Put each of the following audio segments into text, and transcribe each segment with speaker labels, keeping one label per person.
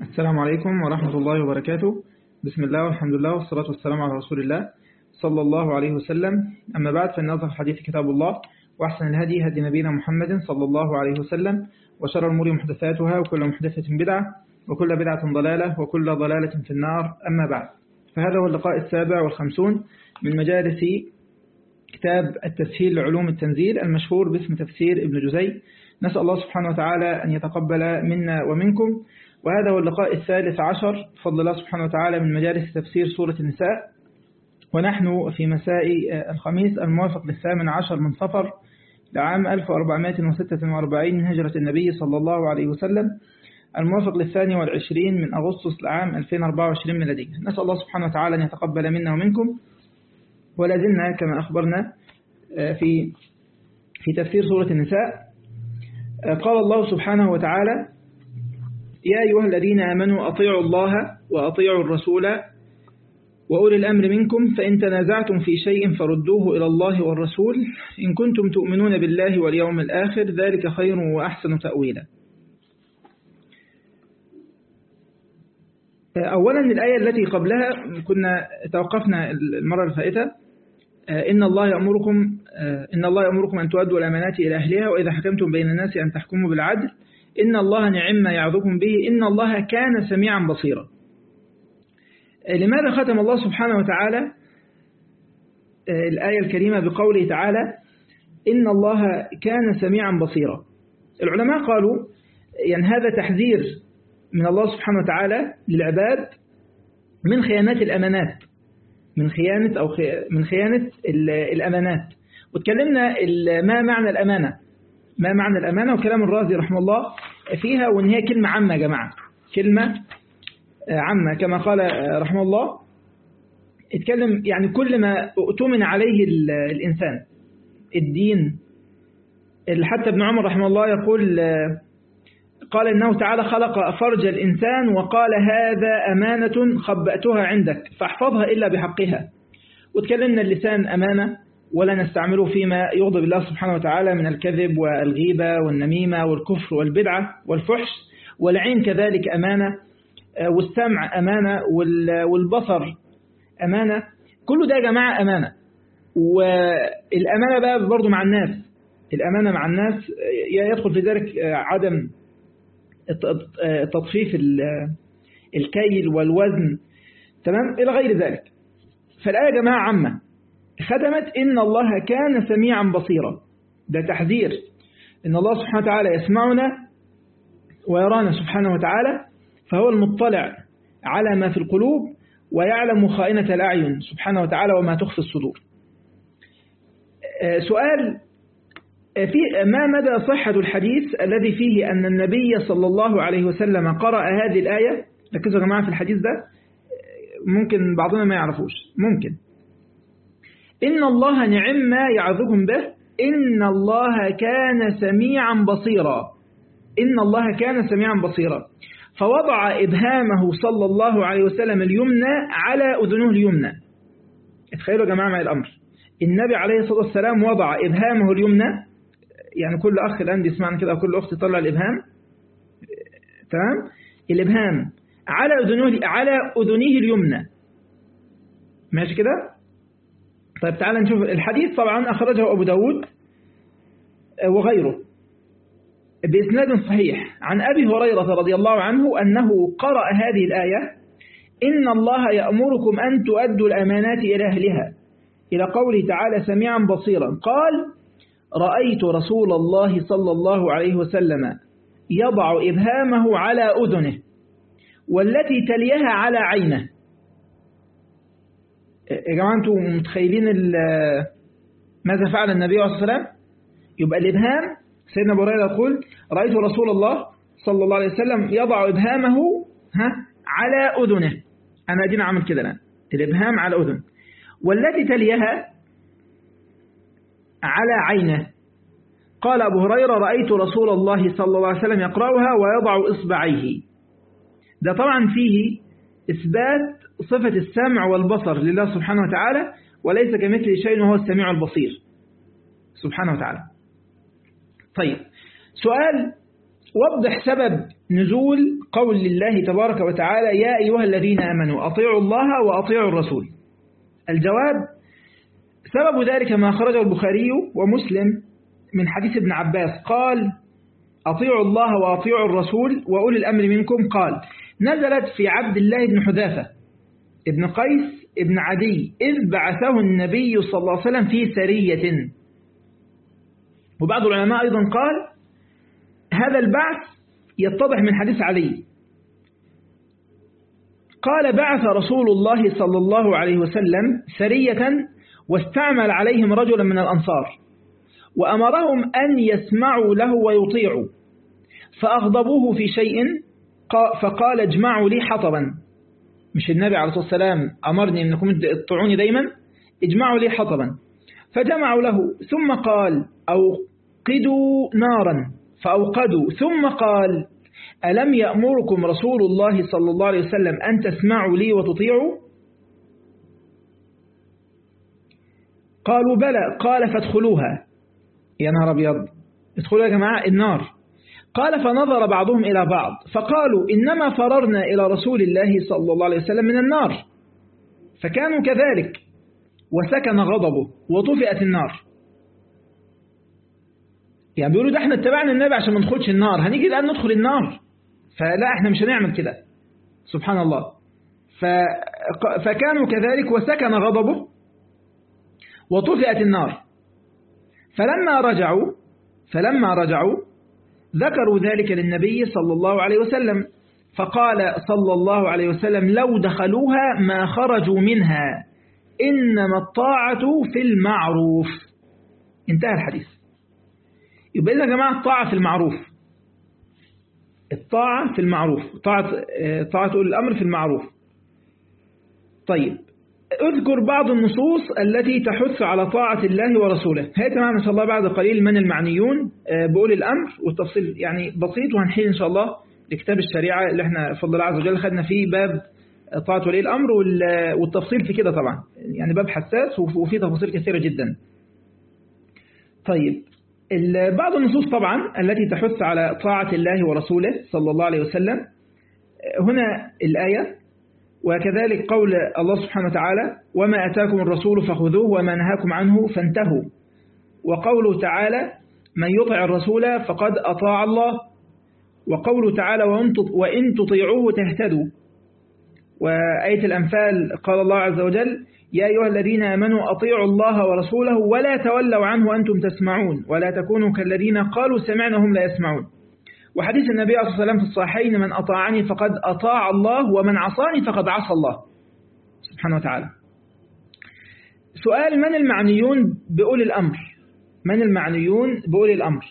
Speaker 1: السلام عليكم ورحمة الله وبركاته بسم الله والحمد لله والصلاة والسلام على رسول الله صلى الله عليه وسلم أما بعد فإن أصدق الحديث كتاب الله وأحسن الهدي هدي نبينا محمد صلى الله عليه وسلم وشر الأمور محدثاتها وكل محدثة بدعة وكل بدعة ضلالة وكل ضلالة في النار أما بعد فهذا هو اللقاء السابع والخمسون من مجالس كتاب التسهيل لعلوم التنزيل المشهور باسم تفسير ابن جزي نسأل الله سبحانه وتعالى أن يتقبل منا ومنكم وهذا هو اللقاء الثالث عشر بفضل الله سبحانه وتعالى من مجالس تفسير سورة النساء ونحن في مساء الخميس الموافق للثامن عشر من صفر لعام 1446 من هجرة النبي صلى الله عليه وسلم الموافق للثاني والعشرين من أغسطس لعام 2024 ميلادية نسأل الله سبحانه وتعالى أن يتقبل منا ومنكم ولازلنا كما أخبرنا في في تفسير سورة النساء قال الله سبحانه وتعالى يا أيها الذين آمنوا أطيعوا الله وأطيعوا الرسول وأولي الأمر منكم فإن تنازعتم في شيء فردوه إلى الله والرسول إن كنتم تؤمنون بالله واليوم الآخر ذلك خير وأحسن تأويلا أولا الآية التي قبلها كنا توقفنا المرة الفائتة إن الله يأمركم إن الله يأمركم أن تؤدوا الأمانات إلى أهلها وإذا حكمتم بين الناس أن تحكموا بالعدل إن الله نعم ما يعظكم به إن الله كان سميعا بصيرا لماذا ختم الله سبحانه وتعالى الآية الكريمة بقوله تعالى إن الله كان سميعا بصيرا العلماء قالوا يعني هذا تحذير من الله سبحانه وتعالى للعباد من خيانات الأمانات من خيانة أو من خيانة الأمانات وتكلمنا ما معنى الأمانة ما معنى الأمانة وكلام الرازي رحمه الله فيها وإن هي كلمة عامة يا جماعة كلمة عامة كما قال رحمه الله اتكلم يعني كل ما اؤتمن عليه الإنسان الدين حتى ابن عمر رحمه الله يقول قال إنه تعالى خلق فرج الإنسان وقال هذا أمانة خبأتها عندك فاحفظها إلا بحقها وتكلمنا اللسان أمانة ولا نستعمله فيما يغضب الله سبحانه وتعالى من الكذب والغيبة والنميمة والكفر والبدعة والفحش والعين كذلك أمانة والسمع أمانة والبصر أمانة كل ده يا جماعة أمانة والأمانة بقى برضو مع الناس الأمانة مع الناس يدخل في ذلك عدم تطفيف الكيل والوزن تمام إلى غير ذلك فالآية يا جماعة عامة ختمت إن الله كان سميعا بصيرا ده تحذير إن الله سبحانه وتعالى يسمعنا ويرانا سبحانه وتعالى فهو المطلع على ما في القلوب ويعلم خائنة الأعين سبحانه وتعالى وما تخفي الصدور سؤال في ما مدى صحة الحديث الذي فيه أن النبي صلى الله عليه وسلم قرأ هذه الآية ركزوا يا جماعة في الحديث ده ممكن بعضنا ما يعرفوش ممكن إن الله نعم ما يعظكم به إن الله كان سميعا بصيرا إن الله كان سميعا بصيرا فوضع إبهامه صلى الله عليه وسلم اليمنى على أذنه اليمنى اتخيلوا يا جماعة معي الأمر النبي عليه الصلاة والسلام وضع إبهامه اليمنى يعني كل أخ الآن بيسمعنا كده كل أخت تطلع الإبهام تمام الإبهام على أذنه على أذنه اليمنى ماشي كده طيب تعالى نشوف الحديث طبعا أخرجه أبو داود وغيره بإسناد صحيح عن أبي هريرة رضي الله عنه أنه قرأ هذه الآية إن الله يأمركم أن تؤدوا الأمانات إلى أهلها إلى قوله تعالى سميعا بصيرا قال رأيت رسول الله صلى الله عليه وسلم يضع إبهامه على أذنه والتي تليها على عينه يا جماعة أنتم متخيلين ماذا فعل النبي عليه الصلاة والسلام يبقى الإبهام سيدنا أبو هريرة يقول رأيت رسول الله صلى الله عليه وسلم يضع إبهامه ها على أذنه أنا دينا عمل كده الآن الإبهام على أذن والتي تليها على عينه قال أبو هريرة رأيت رسول الله صلى الله عليه وسلم يقرأها ويضع إصبعيه ده طبعا فيه إثبات صفة السمع والبصر لله سبحانه وتعالى وليس كمثل شيء وهو السميع البصير سبحانه وتعالى طيب سؤال وضح سبب نزول قول الله تبارك وتعالى يا أيها الذين آمنوا أطيعوا الله وأطيعوا الرسول الجواب سبب ذلك ما خرج البخاري ومسلم من حديث ابن عباس قال أطيعوا الله وأطيعوا الرسول وأولي الأمر منكم قال نزلت في عبد الله بن حذافة ابن قيس ابن عدي إذ بعثه النبي صلى الله عليه وسلم في سرية وبعض العلماء أيضا قال هذا البعث يتضح من حديث علي قال بعث رسول الله صلى الله عليه وسلم سرية واستعمل عليهم رجلا من الأنصار وأمرهم أن يسمعوا له ويطيعوا فأغضبوه في شيء فقال اجمعوا لي حطبا مش النبي عليه الصلاة والسلام أمرني أنكم تطيعوني دايما اجمعوا لي حطبا فجمعوا له ثم قال أوقدوا نارا فأوقدوا ثم قال ألم يأمركم رسول الله صلى الله عليه وسلم أن تسمعوا لي وتطيعوا قالوا بلى قال فادخلوها يا نهار أبيض ادخلوا يا جماعة النار قال فنظر بعضهم إلى بعض فقالوا إنما فررنا إلى رسول الله صلى الله عليه وسلم من النار فكانوا كذلك وسكن غضبه وطفئت النار يعني بيقولوا ده احنا اتبعنا النبي عشان ما ندخلش النار هنيجي الآن ندخل النار فلا احنا مش هنعمل كده سبحان الله فكانوا كذلك وسكن غضبه وطفئت النار فلما رجعوا فلما رجعوا ذكروا ذلك للنبي صلى الله عليه وسلم فقال صلى الله عليه وسلم لو دخلوها ما خرجوا منها إنما الطاعة في المعروف انتهى الحديث يبقى يا جماعة الطاعة في المعروف الطاعة في المعروف طاعة, طاعة أولي الأمر في المعروف طيب اذكر بعض النصوص التي تحث على طاعة الله ورسوله هيئة معنا إن شاء الله بعد قليل من المعنيون بأولي الأمر والتفصيل يعني بسيط وهنحيل إن شاء الله لكتاب الشريعة اللي احنا فضل الله عز وجل خدنا فيه باب طاعة ولي الأمر والتفصيل في كده طبعا يعني باب حساس وفيه تفاصيل كثيرة جدا طيب بعض النصوص طبعا التي تحث على طاعة الله ورسوله صلى الله عليه وسلم هنا الآية وكذلك قول الله سبحانه وتعالى وما أتاكم الرسول فخذوه وما نهاكم عنه فانتهوا وقوله تعالى من يطع الرسول فقد أطاع الله وقوله تعالى وإن تطيعوه تهتدوا وآية الأنفال قال الله عز وجل يا أيها الذين آمنوا أطيعوا الله ورسوله ولا تولوا عنه وأنتم تسمعون ولا تكونوا كالذين قالوا سمعنا هم لا يسمعون وحديث النبي صلى الله عليه وسلم في الصحيحين من أطاعني فقد أطاع الله ومن عصاني فقد عصى الله سبحانه وتعالى سؤال من المعنيون بأولي الأمر من المعنيون بأولي الأمر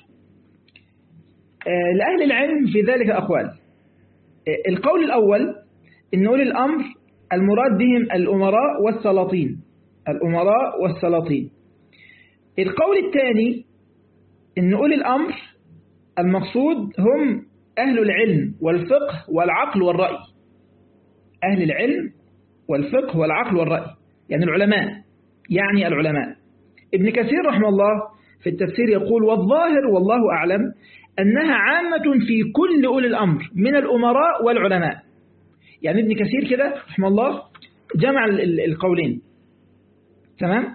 Speaker 1: لأهل العلم في ذلك أقوال القول الأول إن أولي الأمر المراد بهم الأمراء والسلاطين الأمراء والسلاطين القول الثاني إن أولي الأمر المقصود هم أهل العلم والفقه والعقل والرأي أهل العلم والفقه والعقل والرأي يعني العلماء يعني العلماء ابن كثير رحمه الله في التفسير يقول والظاهر والله أعلم أنها عامة في كل أولي الأمر من الأمراء والعلماء يعني ابن كثير كده رحمه الله جمع القولين تمام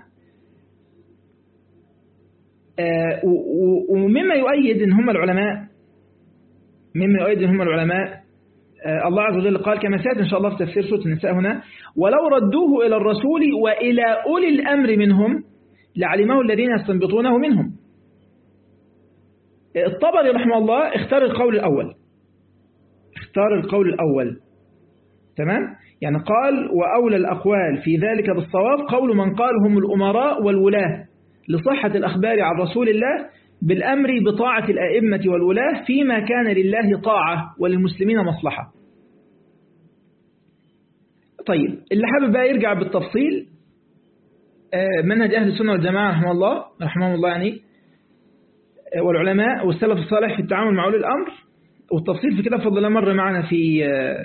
Speaker 1: آه ومما يؤيد ان هم العلماء مما يؤيد ان هم العلماء آه الله عز وجل قال كما سيأتي ان شاء الله في تفسير سورة النساء هنا ولو ردوه الى الرسول والى اولي الامر منهم لعلمه الذين يستنبطونه منهم الطبري رحمه الله اختار القول الاول اختار القول الاول تمام يعني قال وأولى الأقوال في ذلك بالصواب قول من قال هم الأمراء والولاة لصحة الأخبار عن رسول الله بالأمر بطاعة الأئمة والولاة فيما كان لله طاعة وللمسلمين مصلحة طيب اللي حابب بقى يرجع بالتفصيل منهج أهل السنة والجماعة رحمه الله رحمه الله يعني والعلماء والسلف الصالح في التعامل مع أولي الأمر والتفصيل في كده فضل الله مر معنا في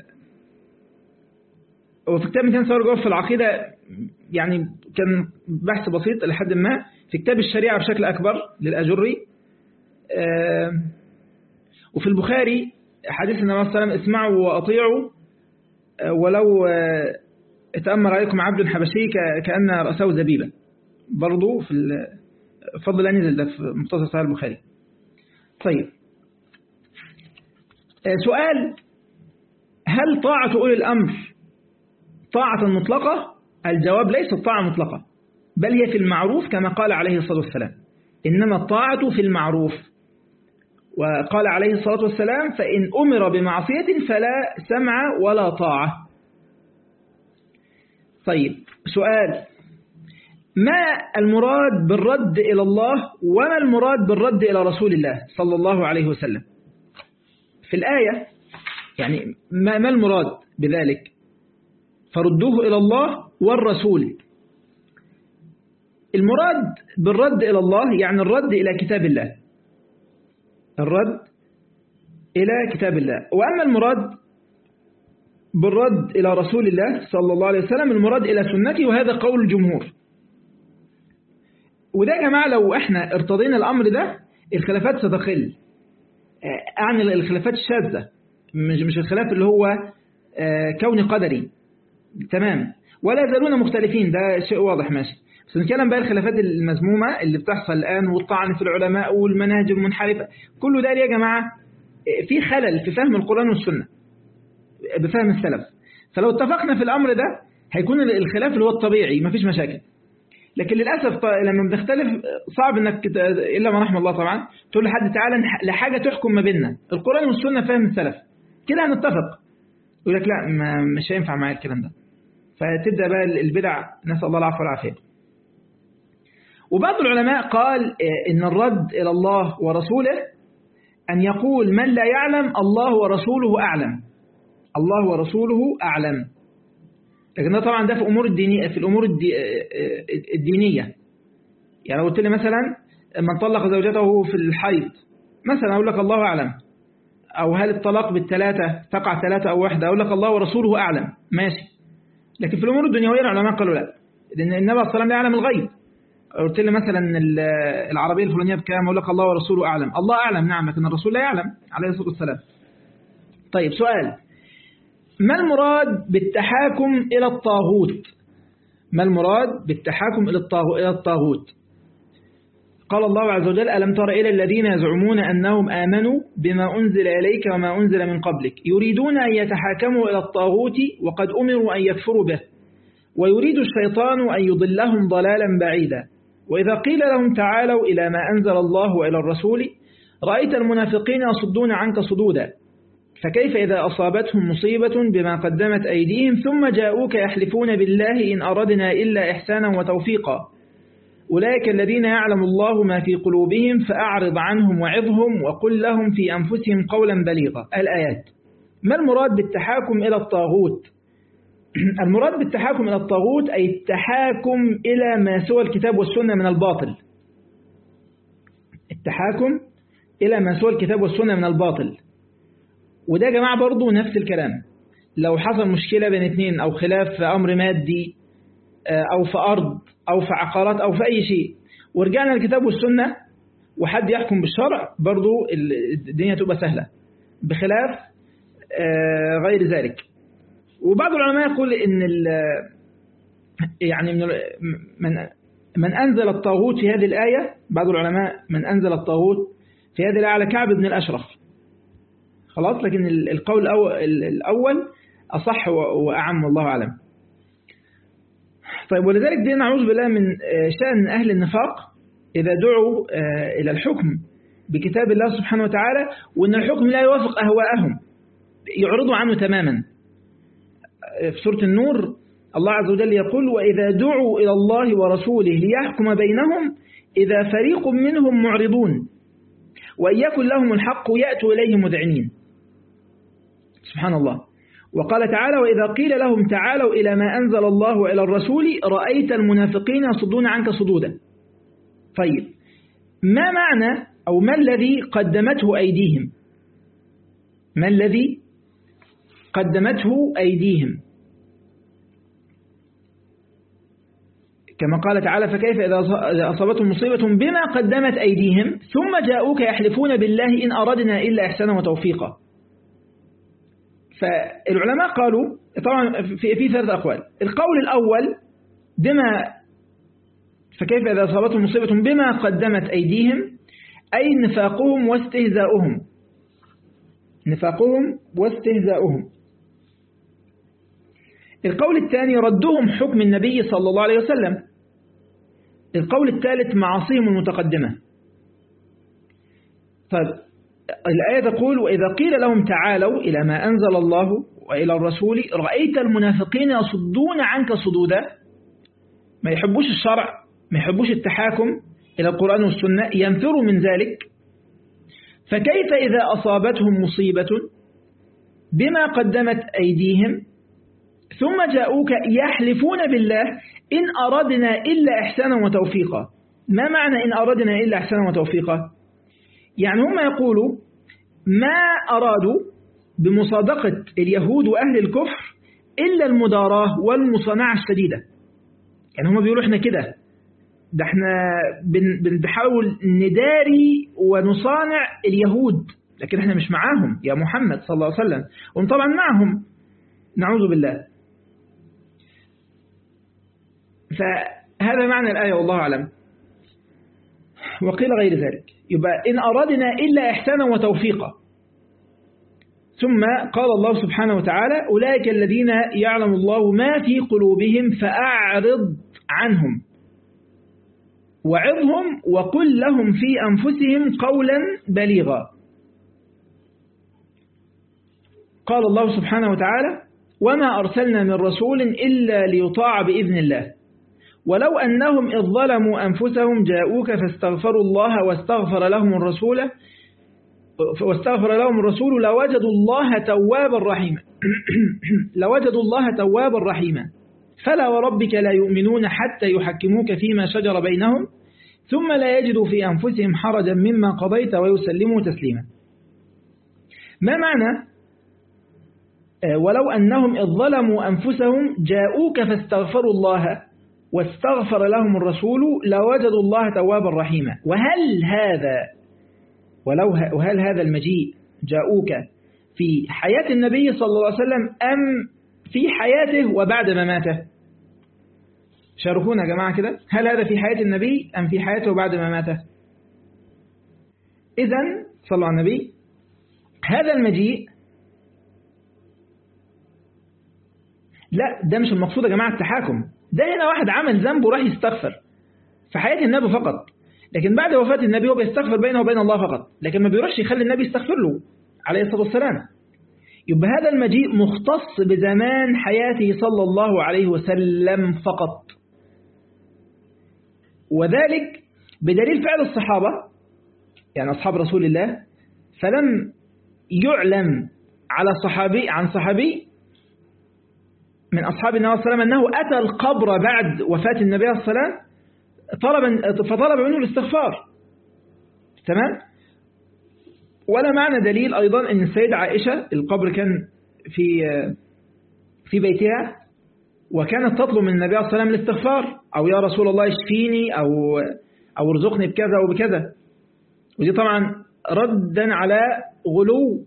Speaker 1: وفي كتاب 200 صور جوه في العقيدة يعني كان بحث بسيط لحد ما في كتاب الشريعة بشكل أكبر للأجري وفي البخاري حديث النبي صلى الله عليه وسلم اسمعوا وأطيعوا ولو اتأمر عليكم عبد حبشي كأن رأسه زبيبة برضو في فضل أن ينزل ده في مختصر صحيح البخاري طيب سؤال هل طاعة أولي الأمر طاعة مطلقة الجواب ليست طاعة مطلقة بل هي في المعروف كما قال عليه الصلاة والسلام إنما الطاعة في المعروف وقال عليه الصلاة والسلام فإن أمر بمعصية فلا سمع ولا طاعة طيب سؤال ما المراد بالرد إلى الله وما المراد بالرد إلى رسول الله صلى الله عليه وسلم في الآية يعني ما, ما المراد بذلك فردوه إلى الله والرسول المراد بالرد إلى الله يعني الرد إلى كتاب الله الرد إلى كتاب الله وأما المراد بالرد إلى رسول الله صلى الله عليه وسلم المراد إلى سنته وهذا قول الجمهور وده يا جماعة لو احنا ارتضينا الأمر ده الخلافات ستقل أعني الخلافات الشاذة مش مش الخلاف اللي هو كوني قدري تمام ولا يزالون مختلفين ده شيء واضح ماشي بس نتكلم بقى الخلافات المذمومة اللي بتحصل الآن والطعن في العلماء والمناهج المنحرفة كله ده يا جماعة في خلل في فهم القرآن والسنة بفهم السلف فلو اتفقنا في الأمر ده هيكون الخلاف اللي هو الطبيعي مفيش مشاكل لكن للأسف لما بنختلف صعب انك إلا ما رحم الله طبعا تقول لحد تعالى لحاجة تحكم ما بيننا القرآن والسنة فهم السلف كده هنتفق يقول لك لا ما مش هينفع معايا الكلام ده فتبدأ بقى البدع نسأل الله العفو والعافية وبعض العلماء قال إن الرد إلى الله ورسوله أن يقول من لا يعلم الله ورسوله أعلم الله ورسوله أعلم لكن ده طبعا ده في أمور الدينية في الأمور الدينية يعني لو قلت لي مثلا من طلق زوجته في الحيض مثلا أقول لك الله أعلم أو هل الطلاق بالثلاثة تقع ثلاثة أو واحدة أقول لك الله ورسوله أعلم ماشي لكن في الأمور الدنيوية العلماء قالوا لا لأن النبي صلى الله عليه وسلم يعلم الغيب قلت لي مثلا العربية الفلانية بكام أقول لك الله ورسوله أعلم الله أعلم نعم لكن الرسول لا يعلم عليه الصلاة والسلام طيب سؤال ما المراد بالتحاكم إلى الطاغوت ما المراد بالتحاكم إلى الطاغوت قال الله عز وجل ألم تر إلى الذين يزعمون أنهم آمنوا بما أنزل إليك وما أنزل من قبلك يريدون أن يتحاكموا إلى الطاغوت وقد أمروا أن يكفروا به ويريد الشيطان أن يضلهم ضلالا بعيدا وإذا قيل لهم تعالوا إلى ما أنزل الله وإلى الرسول رأيت المنافقين يصدون عنك صدودا فكيف إذا أصابتهم مصيبة بما قدمت أيديهم ثم جاءوك يحلفون بالله إن أردنا إلا إحسانا وتوفيقا أولئك الذين يعلم الله ما في قلوبهم فأعرض عنهم وعظهم وقل لهم في أنفسهم قولا بليغا الآيات ما المراد بالتحاكم إلى الطاغوت المراد بالتحاكم إلى الطاغوت أي التحاكم إلى ما سوى الكتاب والسنة من الباطل التحاكم إلى ما سوى الكتاب والسنة من الباطل وده يا جماعة برضو نفس الكلام لو حصل مشكلة بين اثنين أو خلاف في أمر مادي أو في أرض أو في عقارات أو في أي شيء ورجعنا الكتاب والسنة وحد يحكم بالشرع برضو الدنيا تبقى سهلة بخلاف غير ذلك وبعض العلماء يقول إن يعني من من من أنزل الطاغوت في هذه الآية بعض العلماء من أنزل الطاغوت في هذه الآية على كعب بن الأشرف خلاص لكن القول الأول أصح وأعم والله أعلم طيب ولذلك دي نعوذ بالله من شأن أهل النفاق إذا دعوا إلى الحكم بكتاب الله سبحانه وتعالى وأن الحكم لا يوافق أهواءهم يعرضوا عنه تماما في سورة النور الله عز وجل يقول وإذا دعوا إلى الله ورسوله ليحكم بينهم إذا فريق منهم معرضون وإن يكن لهم الحق يأتوا إليه مذعنين سبحان الله وقال تعالى وإذا قيل لهم تعالوا إلى ما أنزل الله وإلى الرسول رأيت المنافقين يصدون عنك صدودا طيب ما معنى أو ما الذي قدمته أيديهم ما الذي قدمته أيديهم كما قال تعالى فكيف إذا أصابتهم مصيبة بما قدمت أيديهم ثم جاءوك يحلفون بالله إن أردنا إلا إحسانا وتوفيقا فالعلماء قالوا طبعا في في ثلاث أقوال القول الأول بما فكيف إذا أصابتهم مصيبة بما قدمت أيديهم أي نفاقهم واستهزاؤهم نفاقهم واستهزاؤهم القول الثاني ردهم حكم النبي صلى الله عليه وسلم القول الثالث معاصيهم المتقدمة طيب الآية تقول وإذا قيل لهم تعالوا إلى ما أنزل الله وإلى الرسول رأيت المنافقين يصدون عنك صدودا ما يحبوش الشرع ما يحبوش التحاكم إلى القرآن والسنة ينفروا من ذلك فكيف إذا أصابتهم مصيبة بما قدمت أيديهم ثم جاءوك يحلفون بالله إن أردنا إلا إحسانا وتوفيقا ما معنى إن أردنا إلا إحسانا وتوفيقا يعني هم يقولوا ما أرادوا بمصادقة اليهود وأهل الكفر إلا المداراة والمصانعة الشديدة يعني هم بيقولوا إحنا كده ده احنا بنحاول نداري ونصانع اليهود لكن احنا مش معاهم يا محمد صلى الله عليه وسلم وهم طبعا معهم نعوذ بالله فهذا معنى الآية والله أعلم وقيل غير ذلك يبقى إن أرادنا إلا إحسانا وتوفيقا ثم قال الله سبحانه وتعالى أولئك الذين يعلم الله ما في قلوبهم فأعرض عنهم وعظهم وقل لهم في أنفسهم قولا بليغا قال الله سبحانه وتعالى وما أرسلنا من رسول إلا ليطاع بإذن الله ولو أنهم إذ ظلموا أنفسهم جاءوك فاستغفروا الله واستغفر لهم الرسول واستغفر لهم الرسول لوجدوا الله توابا رحيما لوجدوا الله توابا رحيما فلا وربك لا يؤمنون حتى يحكموك فيما شجر بينهم ثم لا يجدوا في أنفسهم حرجا مما قضيت ويسلموا تسليما ما معنى ولو أنهم إذ ظلموا أنفسهم جاءوك فاستغفروا الله واستغفر لهم الرسول لوجدوا الله توابا رحيما وهل هذا ولو وهل هذا المجيء جاءوك في حياة النبي صلى الله عليه وسلم أم في حياته وبعد مماته شاركونا يا جماعة كده هل هذا في حياة النبي أم في حياته وبعد مماته إذا صلى على النبي هذا المجيء لا ده مش المقصود يا جماعة التحاكم ده هنا واحد عمل ذنب وراح يستغفر في حياة النبي فقط لكن بعد وفاة النبي هو بيستغفر بينه وبين الله فقط لكن ما بيروحش يخلي النبي يستغفر له عليه الصلاة والسلام يبقى هذا المجيء مختص بزمان حياته صلى الله عليه وسلم فقط وذلك بدليل فعل الصحابة يعني أصحاب رسول الله فلم يعلم على صحابي عن صحابي من أصحاب النبي صلى الله عليه وسلم أنه أتى القبر بعد وفاة النبي صلى الله عليه وسلم طلب فطلب منه الاستغفار تمام ولا معنى دليل أيضا أن السيدة عائشة القبر كان في في بيتها وكانت تطلب من النبي صلى الله عليه وسلم الاستغفار أو يا رسول الله اشفيني أو أو ارزقني بكذا وبكذا ودي طبعا ردا على غلو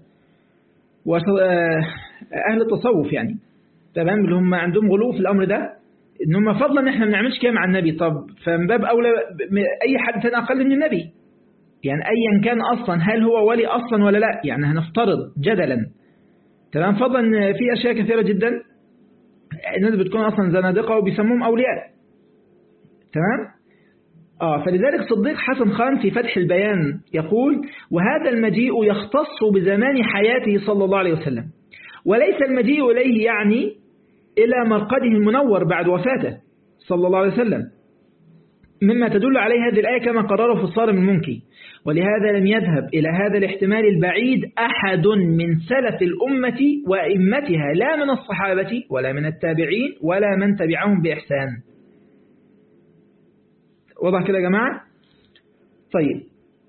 Speaker 1: أهل التصوف يعني تمام اللي هم عندهم غلو في الأمر ده ان هم فضلا ان احنا ما بنعملش كده مع النبي طب فمن باب اولى اي حد ثاني اقل من النبي يعني ايا كان اصلا هل هو ولي اصلا ولا لا يعني هنفترض جدلا تمام فضلا ان في اشياء كثيره جدا الناس بتكون اصلا زنادقه وبيسموهم اولياء تمام اه فلذلك صديق حسن خان في فتح البيان يقول وهذا المجيء يختص بزمان حياته صلى الله عليه وسلم وليس المجيء إليه يعني إلى مرقده المنور بعد وفاته صلى الله عليه وسلم مما تدل عليه هذه الآية كما قرره في الصارم المنكي ولهذا لم يذهب إلى هذا الاحتمال البعيد أحد من سلف الأمة وإمتها لا من الصحابة ولا من التابعين ولا من تبعهم بإحسان وضح كده يا جماعة طيب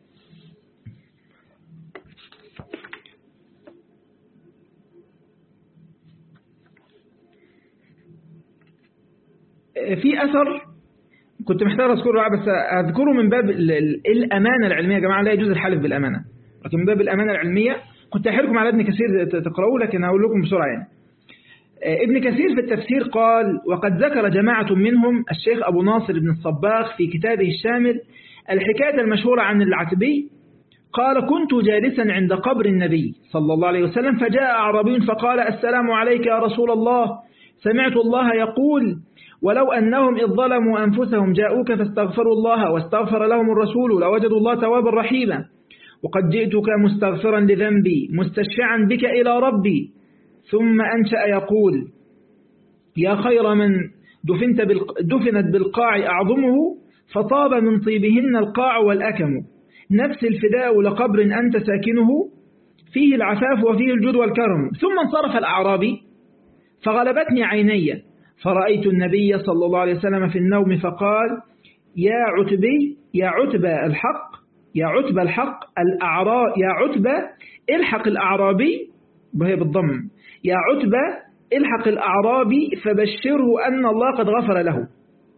Speaker 1: في أثر كنت محتاج أذكره بس أذكره من باب الأمانة العلمية يا جماعة لا يجوز الحلف بالأمانة لكن من باب الأمانة العلمية كنت أحركم على ابن كثير تقرأوه لكن هقول لكم بسرعة يعني ابن كثير في التفسير قال وقد ذكر جماعة منهم الشيخ أبو ناصر بن الصباغ في كتابه الشامل الحكاية المشهورة عن العتبي قال كنت جالسا عند قبر النبي صلى الله عليه وسلم فجاء أعرابي فقال السلام عليك يا رسول الله سمعت الله يقول ولو أنهم إذ ظلموا أنفسهم جاءوك فاستغفروا الله واستغفر لهم الرسول لوجدوا الله توابا رحيما وقد جئتك مستغفرا لذنبي مستشفعا بك إلى ربي ثم أنشأ يقول يا خير من دفنت دفنت بالقاع أعظمه فطاب من طيبهن القاع والأكم نفس الفداء لقبر أنت ساكنه فيه العفاف وفيه الجود والكرم ثم انصرف الأعرابي فغلبتني عيني فرأيت النبي صلى الله عليه وسلم في النوم فقال يا عتبي يا عتبى الحق يا عتبى الحق الأعرا يا عتبى الحق الأعرابي وهي بالضم يا عتبى الحق الأعرابي فبشره أن الله قد غفر له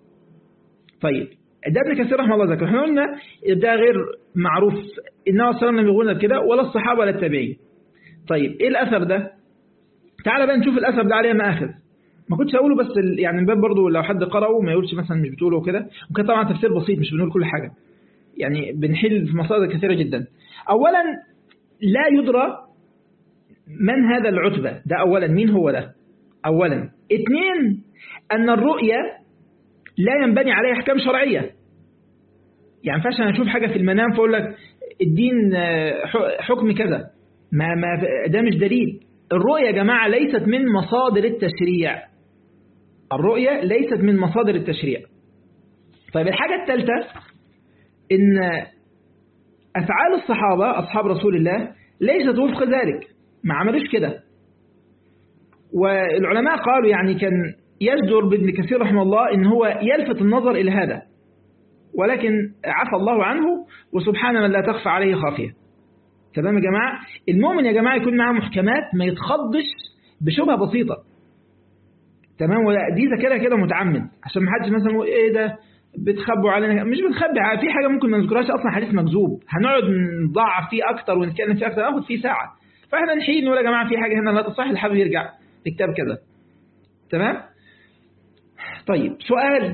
Speaker 1: طيب ده ابن كثير رحمه الله ذكر احنا قلنا ده غير معروف النبي صلى الله عليه وسلم يقولنا بكده ولا الصحابة ولا التابعين طيب ايه الأثر ده تعال بقى نشوف الأثر ده عليه مآخذ ما كنتش أقوله بس يعني من باب برضه لو حد قرأه ما يقولش مثلا مش بتقوله كده وكان طبعا تفسير بسيط مش بنقول كل حاجة يعني بنحل في مصادر كثيرة جدا أولا لا يدرى من هذا العتبة ده أولا مين هو ده أولا اثنين أن الرؤية لا ينبني عليها أحكام شرعية يعني فاش أنا أشوف حاجة في المنام فأقول لك الدين حكم كذا ما ما ده مش دليل الرؤية يا جماعة ليست من مصادر التشريع الرؤية ليست من مصادر التشريع طيب الحاجة الثالثة إن أفعال الصحابة أصحاب رسول الله ليست وفق ذلك ما عملوش كده والعلماء قالوا يعني كان يجدر بابن كثير رحمه الله إن هو يلفت النظر إلى هذا ولكن عفى الله عنه وسبحان من لا تخفى عليه خافية تمام يا جماعة المؤمن يا جماعة يكون معاه محكمات ما يتخضش بشبهة بسيطة تمام ولا دي ذاكرها كده متعمد عشان ما حدش مثلا يقول ايه ده بتخبوا علينا مش بنخبي في حاجة ممكن ما نذكرهاش أصلا حديث مكذوب هنقعد نضعف فيه أكتر ونتكلم فيه أكتر ناخد فيه ساعة فاحنا نحيل نقول يا جماعة في حاجة هنا لا تصح الحابب يرجع لكتاب كذا تمام طيب سؤال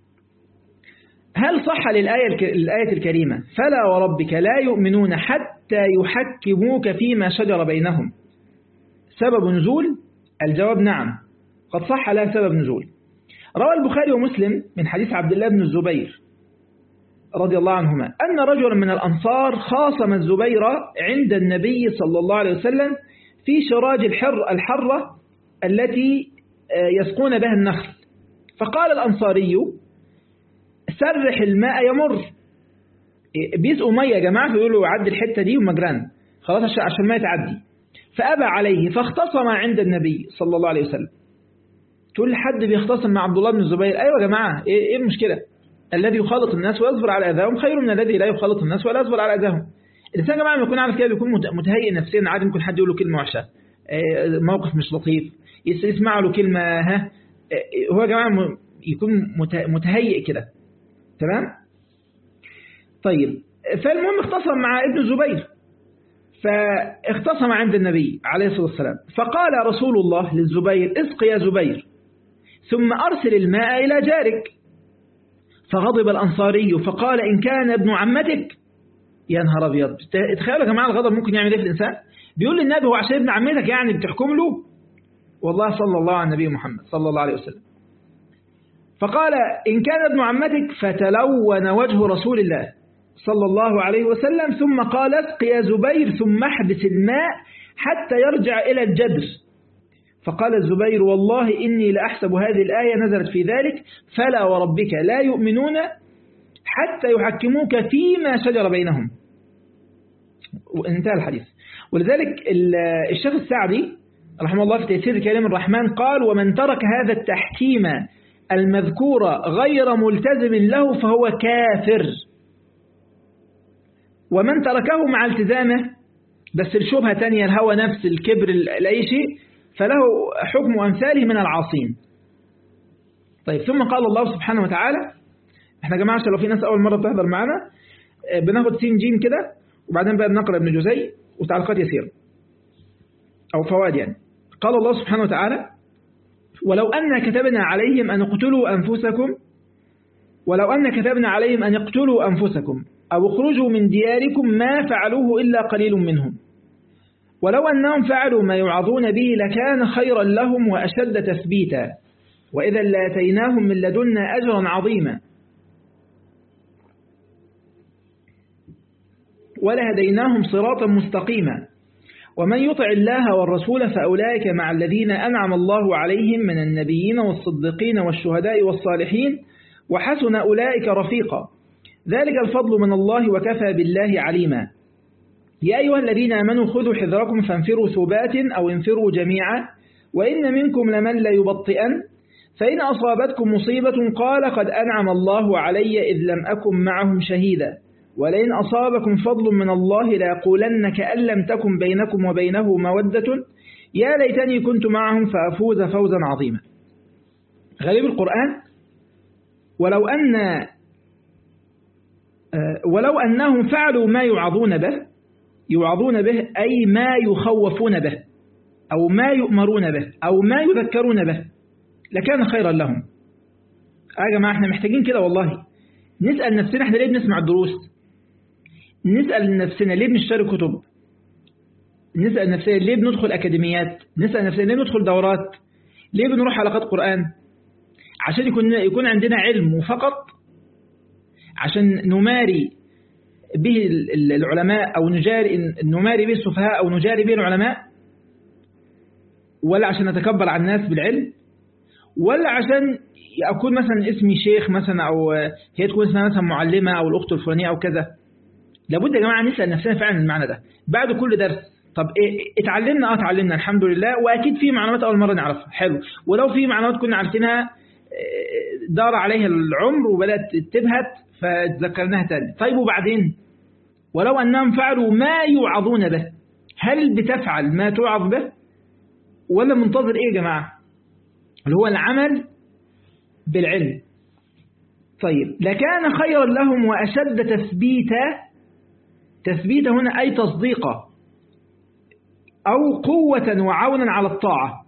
Speaker 1: هل صح للآية الآية الكريمة فلا وربك لا يؤمنون حتى يحكموك فيما شجر بينهم سبب نزول الجواب نعم قد صح لها سبب نزول روى البخاري ومسلم من حديث عبد الله بن الزبير رضي الله عنهما أن رجلا من الأنصار خاصم الزبير عند النبي صلى الله عليه وسلم في شراج الحر الحرة التي يسقون بها النخل فقال الأنصاري سرح الماء يمر بيسقوا مية يا جماعة فيقولوا عدي الحتة دي ومجران خلاص عشان ما يتعدي فأبى عليه فاختصم عند النبي صلى الله عليه وسلم تقول لحد بيختصم مع عبد الله بن الزبير أيوة يا جماعة إيه المشكلة الذي يخالط الناس ويصبر على أذاهم خير من الذي لا يخالط الناس ولا يصبر على أذاهم الإنسان يا جماعة لما يكون عارف كده بيكون متهيئ نفسيا عادي ممكن حد يقول له كلمة وحشة موقف مش لطيف يسمع له كلمة ها هو يا جماعة يكون متهيئ كده تمام طيب فالمهم اختصم مع ابن الزبير فاختصم عند النبي عليه الصلاة والسلام فقال رسول الله للزبير اسق يا زبير ثم أرسل الماء إلى جارك فغضب الأنصاري فقال إن كان ابن عمتك يا نهار أبيض تخيلوا يا جماعة الغضب ممكن يعمل إيه في الإنسان بيقول للنبي هو عشان ابن عمتك يعني بتحكم له والله صلى الله على النبي محمد صلى الله عليه وسلم فقال إن كان ابن عمتك فتلون وجه رسول الله صلى الله عليه وسلم ثم قال اسق يا زبير ثم احبس الماء حتى يرجع إلى الجدر فقال الزبير والله إني لأحسب هذه الآية نزلت في ذلك فلا وربك لا يؤمنون حتى يحكموك فيما شجر بينهم وانتهى الحديث ولذلك الشيخ السعدي رحمه الله في تيسير كلام الرحمن قال ومن ترك هذا التحكيم المذكور غير ملتزم له فهو كافر ومن تركه مع التزامه بس الشبهة تانية الهوى نفس الكبر لأي شيء فله حكم أمثاله من العاصين طيب ثم قال الله سبحانه وتعالى احنا يا جماعة عشان لو في ناس أول مرة بتحضر معانا بناخد سين جيم كده وبعدين بقى بنقرأ ابن جزي وتعليقات يسيرة أو فوائد يعني قال الله سبحانه وتعالى ولو أن كتبنا عليهم أن اقتلوا أنفسكم ولو أن كتبنا عليهم أن اقتلوا أنفسكم أو اخرجوا من دياركم ما فعلوه إلا قليل منهم ولو أنهم فعلوا ما يوعظون به لكان خيرا لهم وأشد تثبيتا وإذا لاتيناهم من لدنا أجرا عظيما ولهديناهم صراطا مستقيما ومن يطع الله والرسول فأولئك مع الذين أنعم الله عليهم من النبيين والصديقين والشهداء والصالحين وحسن أولئك رفيقا ذلك الفضل من الله وكفى بالله عليما يا أيها الذين آمنوا خذوا حذركم فانفروا ثبات أو انفروا جميعا وإن منكم لمن ليبطئن فإن أصابتكم مصيبة قال قد أنعم الله علي إذ لم أكن معهم شهيدا ولئن أصابكم فضل من الله ليقولن كأن لم تكن بينكم وبينه مودة يا ليتني كنت معهم فأفوز فوزا عظيما غريب القرآن ولو أن ولو أنهم فعلوا ما يوعظون به يوعظون به أي ما يخوفون به أو ما يؤمرون به أو ما يذكرون به لكان خيرا لهم يا جماعة احنا محتاجين كده والله نسأل نفسنا احنا ليه بنسمع الدروس نسأل نفسنا ليه بنشتري كتب نسأل نفسنا ليه بندخل أكاديميات نسأل نفسنا ليه بندخل دورات ليه بنروح حلقات قرآن عشان يكون يكون عندنا علم فقط عشان نماري به العلماء أو نجاري نماري به السفهاء أو نجاري به العلماء ولا عشان نتكبر على الناس بالعلم ولا عشان أكون مثلا اسمي شيخ مثلا أو هي تكون اسمها مثلا معلمة أو الأخت الفلانية أو كذا لابد يا جماعة نسأل نفسنا فعلا المعنى ده بعد كل درس طب إيه اتعلمنا اه اتعلمنا الحمد لله واكيد في معلومات اول مره نعرفها حلو ولو في معلومات كنا عارفينها دار عليها العمر وبدات تبهت فتذكرناها تاني طيب وبعدين ولو انهم فعلوا ما يوعظون به هل بتفعل ما توعظ به ولا منتظر ايه يا جماعه اللي هو العمل بالعلم طيب لكان خيرا لهم واشد تثبيتا تثبيت هنا أي تصديقا أو قوة وعونا على الطاعة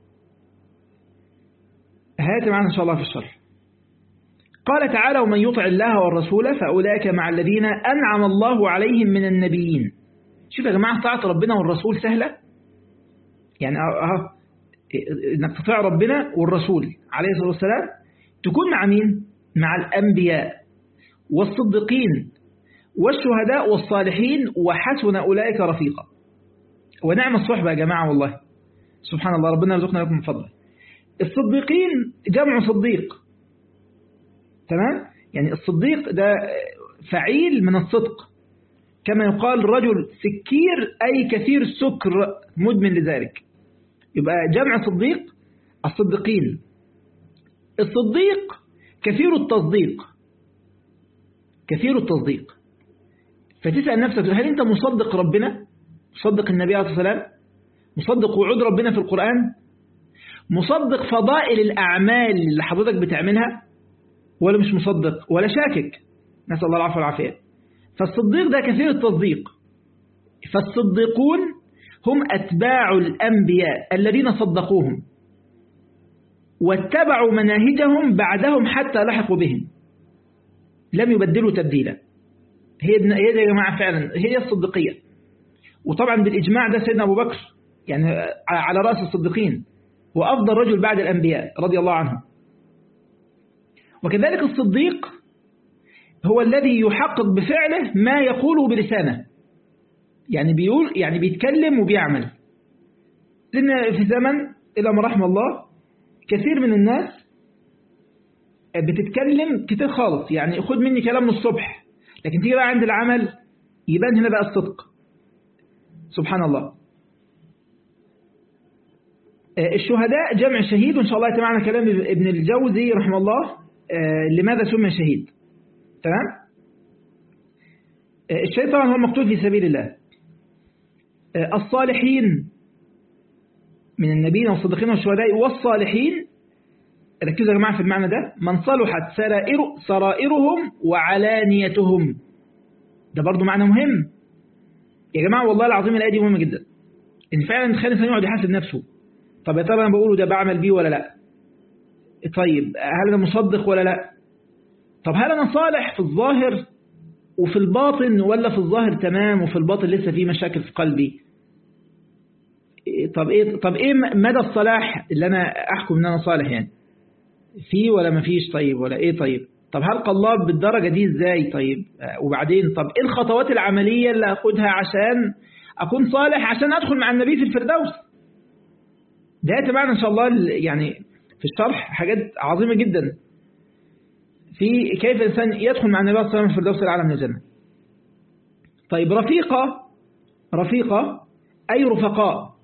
Speaker 1: هات معنا إن شاء الله في الشرح قال تعالى ومن يطع الله والرسول فأولئك مع الذين أنعم الله عليهم من النبيين شوف يا جماعة طاعة ربنا والرسول سهلة يعني أه إنك تطيع ربنا والرسول عليه الصلاة والسلام تكون مع مين؟ مع الأنبياء والصديقين والشهداء والصالحين وحسن أولئك رفيقا ونعم الصحبة يا جماعة والله سبحان الله ربنا يرزقنا لكم من فضله الصديقين جمع صديق تمام يعني الصديق ده فعيل من الصدق كما يقال رجل سكير أي كثير السكر مدمن لذلك يبقى جمع صديق الصديقين الصديق كثير التصديق كثير التصديق فتسأل نفسك هل أنت مصدق ربنا مصدق النبي عليه الصلاة والسلام مصدق وعود ربنا في القرآن مصدق فضائل الأعمال اللي حضرتك بتعملها ولا مش مصدق ولا شاكك نسأل الله العفو والعافية فالصديق ده كثير التصديق فالصديقون هم أتباع الأنبياء الذين صدقوهم واتبعوا مناهجهم بعدهم حتى لحقوا بهم لم يبدلوا تبديلا هي هي يا جماعة فعلا هي الصديقية وطبعا بالإجماع ده سيدنا أبو بكر يعني على رأس الصديقين وأفضل رجل بعد الأنبياء رضي الله عنهم وكذلك الصديق هو الذي يحقق بفعله ما يقوله بلسانه يعني بيقول يعني بيتكلم وبيعمل لأن في زمن إلى ما رحم الله كثير من الناس بتتكلم كتير خالص يعني خد مني كلام من الصبح لكن تيجي بقى عند العمل يبان هنا بقى الصدق سبحان الله الشهداء جمع شهيد وإن شاء الله يتمعنا كلام ابن الجوزي رحمه الله لماذا سمي شهيد تمام الشهيد طبعا هو المقتول في سبيل الله الصالحين من النبيين والصديقين والشهداء والصالحين ركزوا يا جماعة في المعنى ده من صلحت سرائر سرائرهم وعلانيتهم ده برضو معنى مهم يا جماعة والله العظيم الآية دي مهمة جدا ان فعلا تخلي الانسان يقعد يحاسب نفسه طب يا ترى انا بقوله ده بعمل بيه ولا لا طيب هل انا مصدق ولا لا طب هل انا صالح في الظاهر وفي الباطن ولا في الظاهر تمام وفي الباطن لسه في مشاكل في قلبي طب ايه طب ايه مدى الصلاح اللي انا احكم ان انا صالح يعني في ولا ما فيش طيب ولا ايه طيب طب هل قلاب بالدرجة دي ازاي طيب وبعدين طب ايه الخطوات العملية اللي اخدها عشان اكون صالح عشان ادخل مع النبي في الفردوس ده تبعنا ان شاء الله يعني في الشرح حاجات عظيمة جدا في كيف الإنسان يدخل مع النبي صلى الله عليه وسلم في الفردوس الأعلى من الجنة طيب رفيقة رفيقة أي رفقاء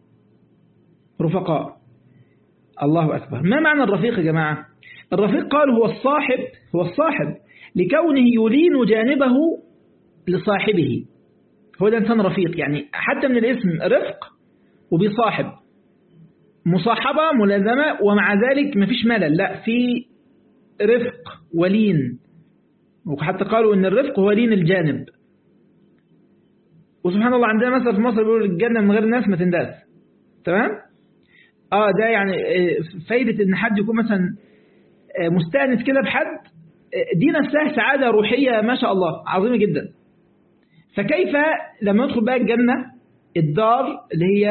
Speaker 1: رفقاء الله أكبر ما معنى الرفيق يا جماعة الرفيق قال هو الصاحب هو الصاحب لكونه يلين جانبه لصاحبه هو ده إنسان رفيق يعني حتى من الاسم رفق وبيصاحب مصاحبة ملازمة ومع ذلك ما فيش ملل لا في رفق ولين وحتى قالوا ان الرفق هو لين الجانب وسبحان الله عندنا مثلا في مصر بيقولوا الجنة من غير الناس ما تنداس تمام اه ده يعني فايدة ان حد يكون مثلا مستأنس كده بحد دي نفسها سعادة روحية ما شاء الله عظيمة جدا فكيف لما ندخل بقى الجنة الدار اللي هي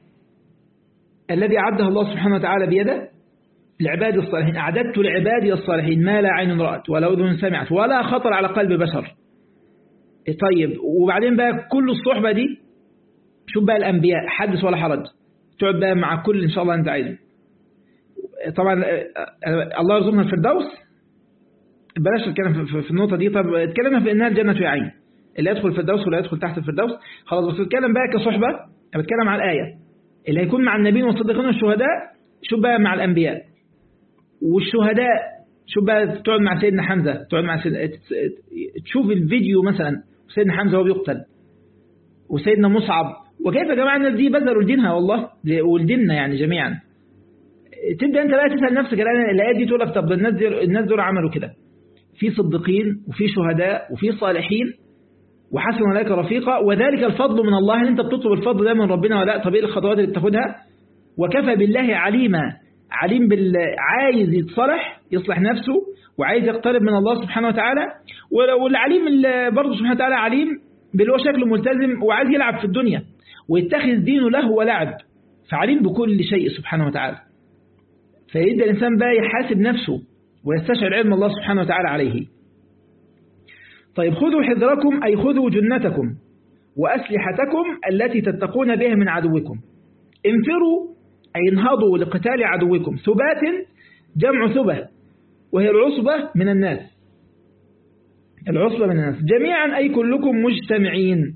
Speaker 1: الذي أعدها الله سبحانه وتعالى بيده لعباد الصالحين أعددت لعبادي الصالحين ما لا عين رأت ولا أذن سمعت ولا خطر على قلب بشر طيب وبعدين بقى كل الصحبة دي شوف بقى الأنبياء حدث ولا حرج تقعد بقى مع كل إن شاء الله أنت عايزه طبعا الله يرزقنا الفردوس بلاش نتكلم في النقطة دي طب اتكلمنا في إنها الجنة عين اللي يدخل الفردوس ولا يدخل تحت الفردوس خلاص بس نتكلم بقى كصحبة أنا بتكلم على الآية اللي هيكون مع النبيين والصديقين والشهداء شوف بقى مع الأنبياء والشهداء شوف بقى تقعد مع سيدنا حمزة تقعد مع سيدنا تشوف الفيديو مثلا سيدنا حمزة وهو بيقتل وسيدنا مصعب وكيف يا جماعة الناس دي بذلوا لدينها والله ولديننا يعني جميعا تبدأ أنت بقى تسأل نفسك الآن الآيات دي تقول لك طب الناس دي الناس دول عملوا كده في صديقين وفي شهداء وفي صالحين وحسن اولئك رفيقا وذلك الفضل من الله هل انت بتطلب الفضل ده من ربنا ولا طب ايه الخطوات اللي بتاخدها وكفى بالله عليما عليم بال عايز يتصلح يصلح نفسه وعايز يقترب من الله سبحانه وتعالى والعليم برضه سبحانه وتعالى عليم باللي هو شكله ملتزم وعايز يلعب في الدنيا ويتخذ دينه له ولعب فعليم بكل شيء سبحانه وتعالى فيبدأ الإنسان بقى يحاسب نفسه ويستشعر علم الله سبحانه وتعالى عليه طيب خذوا حذركم أي خذوا جنتكم وأسلحتكم التي تتقون بها من عدوكم انفروا أي انهضوا لقتال عدوكم ثبات جمع ثبة وهي العصبة من الناس العصبة من الناس جميعا أي كلكم مجتمعين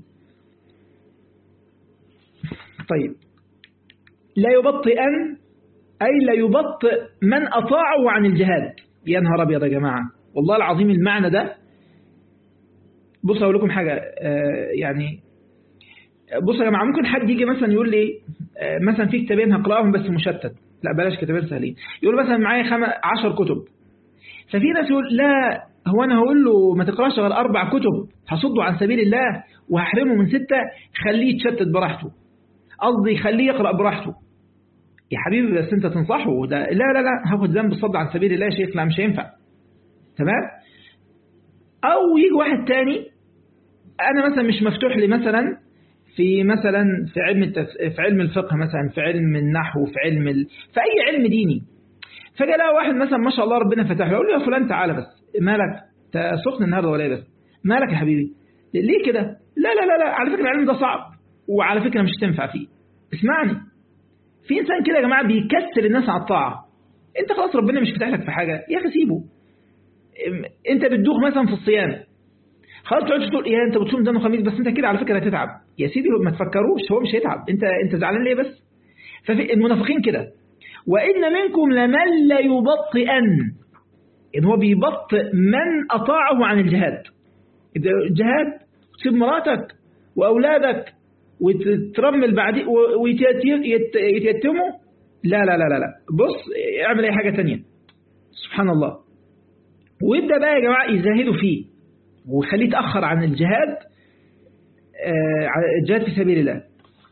Speaker 1: طيب لا يبطئن أي لا يبطئ من أطاعه عن الجهاد يا نهار أبيض يا جماعة والله العظيم المعنى ده بص أقول لكم حاجة يعني بص يا جماعة ممكن حد يجي مثلا يقول لي مثلا في كتابين هقرأهم بس مشتت لا بلاش كتابين سهلين يقول مثلا معايا خم... عشر كتب ففي ناس يقول لا هو أنا هقول له ما تقراش غير أربع كتب هصده عن سبيل الله وهحرمه من ستة خليه يتشتت براحته قصدي خليه يقرأ براحته يا حبيبي بس انت تنصحه ده لا لا لا هاخد ذنب الصد عن سبيل الله يا شيخ لا مش هينفع تمام او يجي واحد تاني انا مثلا مش مفتوح لي مثلا في مثلا في علم التف... في علم الفقه مثلا في علم النحو في علم ال... في اي علم ديني فجاء لقى واحد مثلا ما شاء الله ربنا فتح له يقول له يا فلان تعالى بس مالك انت سخن النهارده ولا ايه بس مالك يا حبيبي ليه كده لا لا لا لا على فكره العلم ده صعب وعلى فكره مش هتنفع فيه اسمعني في انسان كده يا جماعه بيكسر الناس على الطاعه انت خلاص ربنا مش فاتح لك في حاجه يا اخي سيبه انت بتدوخ مثلا في الصيام خلاص تقعد تقول يا انت بتصوم ده وخميس بس انت كده على فكره هتتعب يا سيدي ما تفكروش هو مش هيتعب انت انت زعلان ليه بس ففي المنافقين كده وان منكم لمن لا يبطئن ان هو بيبطئ من اطاعه عن الجهاد الجهاد تسيب مراتك واولادك وترمل بعدين ويتيتموا لا لا لا لا لا بص اعمل اي حاجة تانية سبحان الله ويبدأ بقى يا جماعة يزاهدوا فيه ويخليه يتأخر عن الجهاد الجهاد في سبيل الله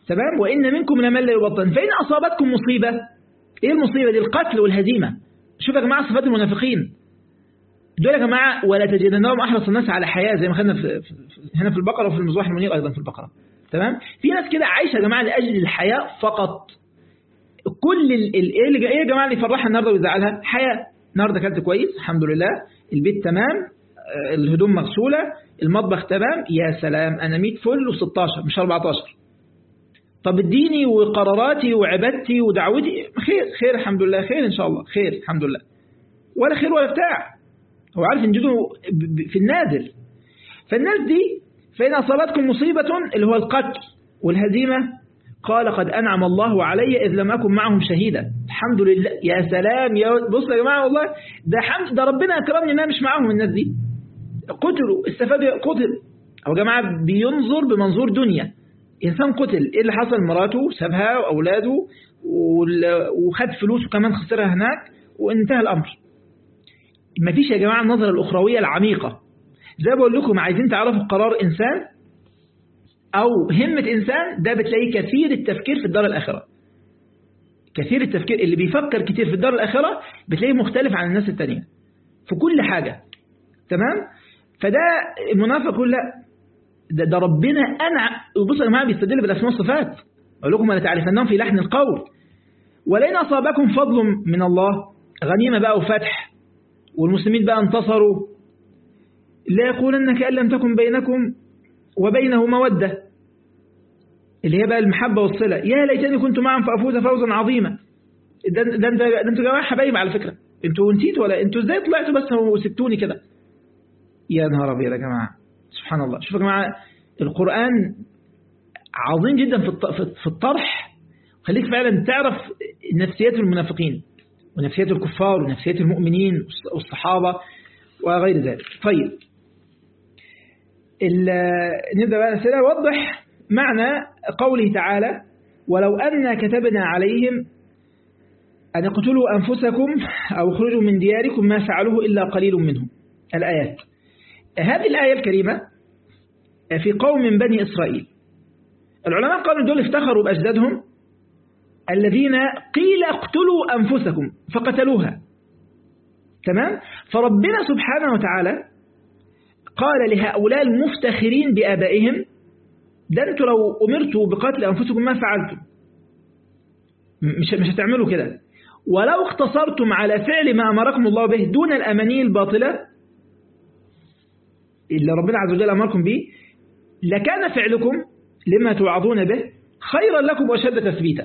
Speaker 1: تمام وإن منكم لمن لا يبطن فإن أصابتكم مصيبة إيه المصيبة دي القتل والهزيمة شوف يا جماعة صفات المنافقين دول يا جماعة ولا تجدنهم أحرص الناس على حياة زي ما خدنا في في هنا في البقرة وفي المصباح المنير أيضا في البقرة تمام في ناس كده عايشة يا جماعة لأجل الحياة فقط كل ال ال ايه اللي ايه يا جماعه اللي يفرحها النهارده ويزعلها حياه النهارده اكلت كويس الحمد لله البيت تمام الهدوم مغسوله المطبخ تمام يا سلام انا 100 فل و16 مش 14 طب اديني وقراراتي وعبادتي ودعوتي خير خير الحمد لله خير ان شاء الله خير الحمد لله ولا خير ولا بتاع هو عارف ان جده في النادر فالناس دي فإن أصابتكم مصيبة اللي هو القتل والهزيمة قال قد أنعم الله علي إذ لم أكن معهم شهيدا الحمد لله يا سلام يا بص يا جماعة والله ده حمد ده ربنا أكرمني إن أنا مش معاهم الناس دي قتلوا استفادوا قتل أو جماعة بينظر بمنظور دنيا إنسان قتل إيه اللي حصل مراته سابها وأولاده وخد فلوسه كمان خسرها هناك وانتهى الأمر مفيش يا جماعة النظرة الأخروية العميقة زي بقول لكم عايزين تعرفوا قرار إنسان أو همة إنسان ده بتلاقيه كثير التفكير في الدار الآخرة كثير التفكير اللي بيفكر كتير في الدار الآخرة بتلاقيه مختلف عن الناس التانية في كل حاجة تمام فده المنافق يقول لا ده, ده ربنا أنعم بصوا يا جماعة بيستدل بالأسماء والصفات أقول لكم ولا تعرفنهم في لحن القول ولئن أصابكم فضل من الله غنيمة بقى وفتح والمسلمين بقى انتصروا لا يقولن كأن لم تكن بينكم وبينه مودة اللي هي بقى المحبة والصلة يا ليتني كنت معهم فأفوز فوزا عظيما ده, ده, ده, ده انتوا جماعة حبايب على فكرة انتوا نسيتوا ولا انتوا ازاي طلعتوا بس وسبتوني كده يا نهار ابيض يا جماعة سبحان الله شوفوا يا جماعة القرآن عظيم جدا في في الطرح خليك فعلا تعرف نفسيات المنافقين ونفسيات الكفار ونفسيات المؤمنين والصحابة وغير ذلك طيب نبدأ بقى الأسئلة وضح معنى قوله تعالى ولو أن كتبنا عليهم أن يقتلوا أنفسكم أو اخرجوا من دياركم ما فعلوه إلا قليل منهم الآيات هذه الآية الكريمة في قوم من بني إسرائيل العلماء قالوا دول افتخروا بأجدادهم الذين قيل اقتلوا أنفسكم فقتلوها تمام فربنا سبحانه وتعالى قال لهؤلاء المفتخرين بآبائهم ده انتوا لو أمرتوا بقتل أنفسكم ما فعلتم مش مش هتعملوا كده ولو اقتصرتم على فعل ما أمركم الله به دون الأماني الباطلة اللي ربنا عز وجل أمركم به لكان فعلكم لما توعظون به خيرا لكم وشد تثبيتا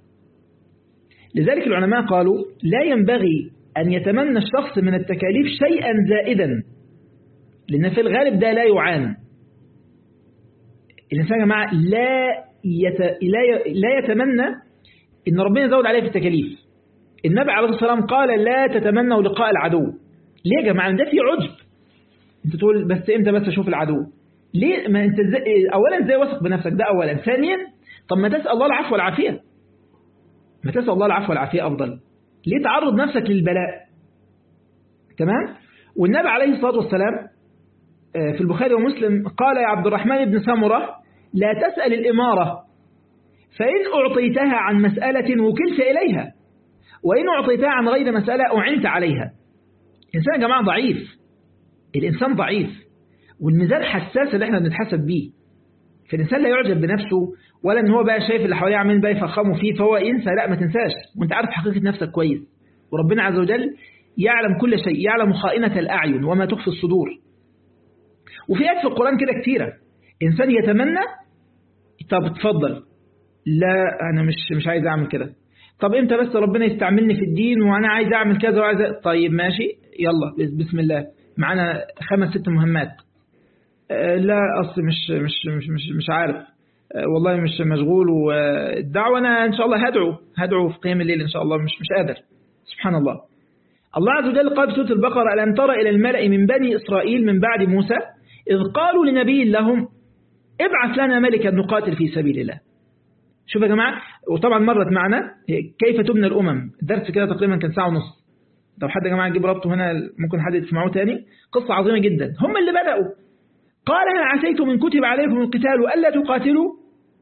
Speaker 1: لذلك العلماء قالوا لا ينبغي أن يتمنى الشخص من التكاليف شيئا زائدا لأن في الغالب ده لا يعان الإنسان يا جماعة لا, يت... لا, ي... لا يتمنى إن ربنا يزود عليه في التكاليف النبي عليه الصلاة والسلام قال لا تتمنوا لقاء العدو ليه يا جماعة ده في عجب انت تقول بس امتى بس اشوف العدو ليه ما انت زي... اولا ازاي واثق بنفسك ده اولا ثانيا طب ما تسال الله العفو والعافيه ما تسال الله العفو والعافيه افضل ليه تعرض نفسك للبلاء تمام والنبي عليه الصلاه والسلام في البخاري ومسلم قال يا عبد الرحمن بن سمره لا تسال الاماره فان اعطيتها عن مساله وكلت اليها وان اعطيتها عن غير مساله اعنت عليها الانسان يا جماعه ضعيف الإنسان ضعيف والميزان حساس اللي احنا بنتحسب بيه فالإنسان لا يعجب بنفسه ولا ان هو بقى شايف اللي حواليه عاملين بقى يفخموا فيه فهو ينسى لا ما تنساش وانت عارف حقيقة نفسك كويس وربنا عز وجل يعلم كل شيء يعلم خائنة الأعين وما تخفي الصدور وفي آيات في القرآن كده كتيرة إنسان يتمنى طب اتفضل لا أنا مش مش عايز أعمل كده طب امتى بس ربنا يستعملني في الدين وأنا عايز أعمل كذا وعايز طيب ماشي يلا بسم الله معانا خمس ست مهمات أه لا أصل مش مش مش مش, مش عارف أه والله مش مشغول والدعوة أنا إن شاء الله هدعو هدعو في قيام الليل إن شاء الله مش مش قادر سبحان الله الله عز وجل قال في سورة البقرة ألم تر إلى الملأ من بني إسرائيل من بعد موسى إذ قالوا لنبي لهم ابعث لنا ملكا نقاتل في سبيل الله شوف يا جماعة وطبعا مرت معنا كيف تبنى الأمم درس كده تقريبا كان ساعة ونص لو حد يا جماعة يجيب ربطه هنا ممكن حد يسمعوه تاني قصة عظيمة جدا هم اللي بدأوا قال هل عسيتم إن كتب عليكم القتال ألا تقاتلوا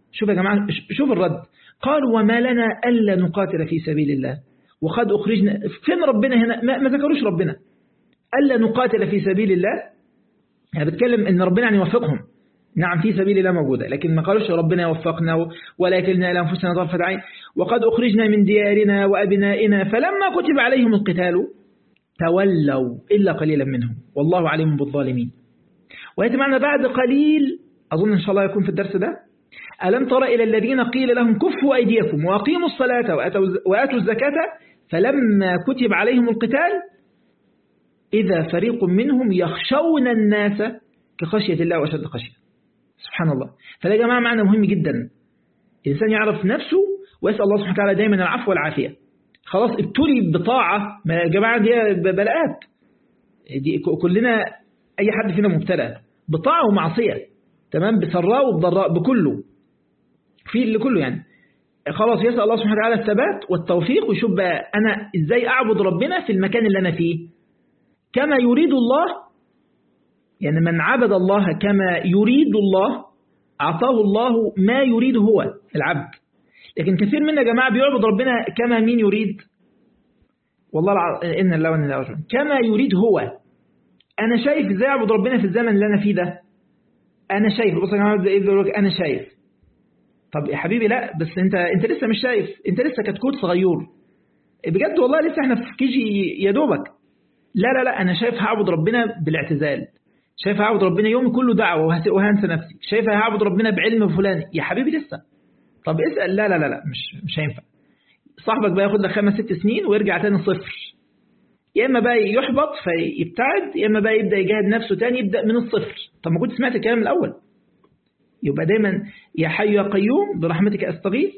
Speaker 1: شوف يا جماعة شوف الرد قالوا وما لنا ألا نقاتل في سبيل الله وقد أخرجنا فين ربنا هنا ما, ما ذكروش ربنا ألا نقاتل في سبيل الله يعني بتكلم إن ربنا يعني يوفقهم نعم في سبيل الله موجودة لكن ما قالوش ربنا يوفقنا ولا كلنا إلى أنفسنا طرفة عين وقد أخرجنا من ديارنا وأبنائنا فلما كتب عليهم القتال تولوا إلا قليلا منهم والله عليم بالظالمين ويأتي معنا بعد قليل أظن إن شاء الله يكون في الدرس ده ألم تر إلى الذين قيل لهم كفوا أيديكم وأقيموا الصلاة وآتوا الزكاة فلما كتب عليهم القتال إذا فريق منهم يخشون الناس كخشية الله وأشد خشية سبحان الله فده يا جماعة معنى مهم جدا الإنسان يعرف نفسه ويسأل الله سبحانه وتعالى دايما العفو والعافية خلاص ابتلي بطاعة ما يا جماعة دي بلاءات دي كلنا أي حد فينا مبتلى بطاعة ومعصية تمام بسراء وبضراء بكله في اللي كله يعني خلاص يسأل الله سبحانه وتعالى الثبات والتوفيق ويشوف بقى أنا إزاي أعبد ربنا في المكان اللي أنا فيه كما يريد الله يعني من عبد الله كما يريد الله أعطاه الله ما يريد هو العبد لكن كثير منا يا جماعة بيعبد ربنا كما مين يريد والله الع... إن الله وإن الله كما يريد هو أنا شايف إزاي أعبد ربنا في الزمن اللي أنا فيه ده أنا شايف بص يا جماعة إيه أنا شايف طب يا حبيبي لا بس أنت أنت لسه مش شايف أنت لسه كتكوت صغير بجد والله لسه احنا في كيجي يا دوبك لا لا لا أنا شايف هعبد ربنا بالاعتزال شايف هعبد ربنا يومي كله دعوة وهنسى نفسي شايف هعبد ربنا بعلم فلان يا حبيبي لسه طب اسأل لا لا لا لا مش مش هينفع صاحبك بقى ياخد لك خمس ست سنين ويرجع تاني صفر يا إما بقى يحبط فيبتعد يا إما بقى يبدأ يجاهد نفسه تاني يبدأ من الصفر طب ما كنت سمعت الكلام الأول يبقى دايما يا حي يا قيوم برحمتك أستغيث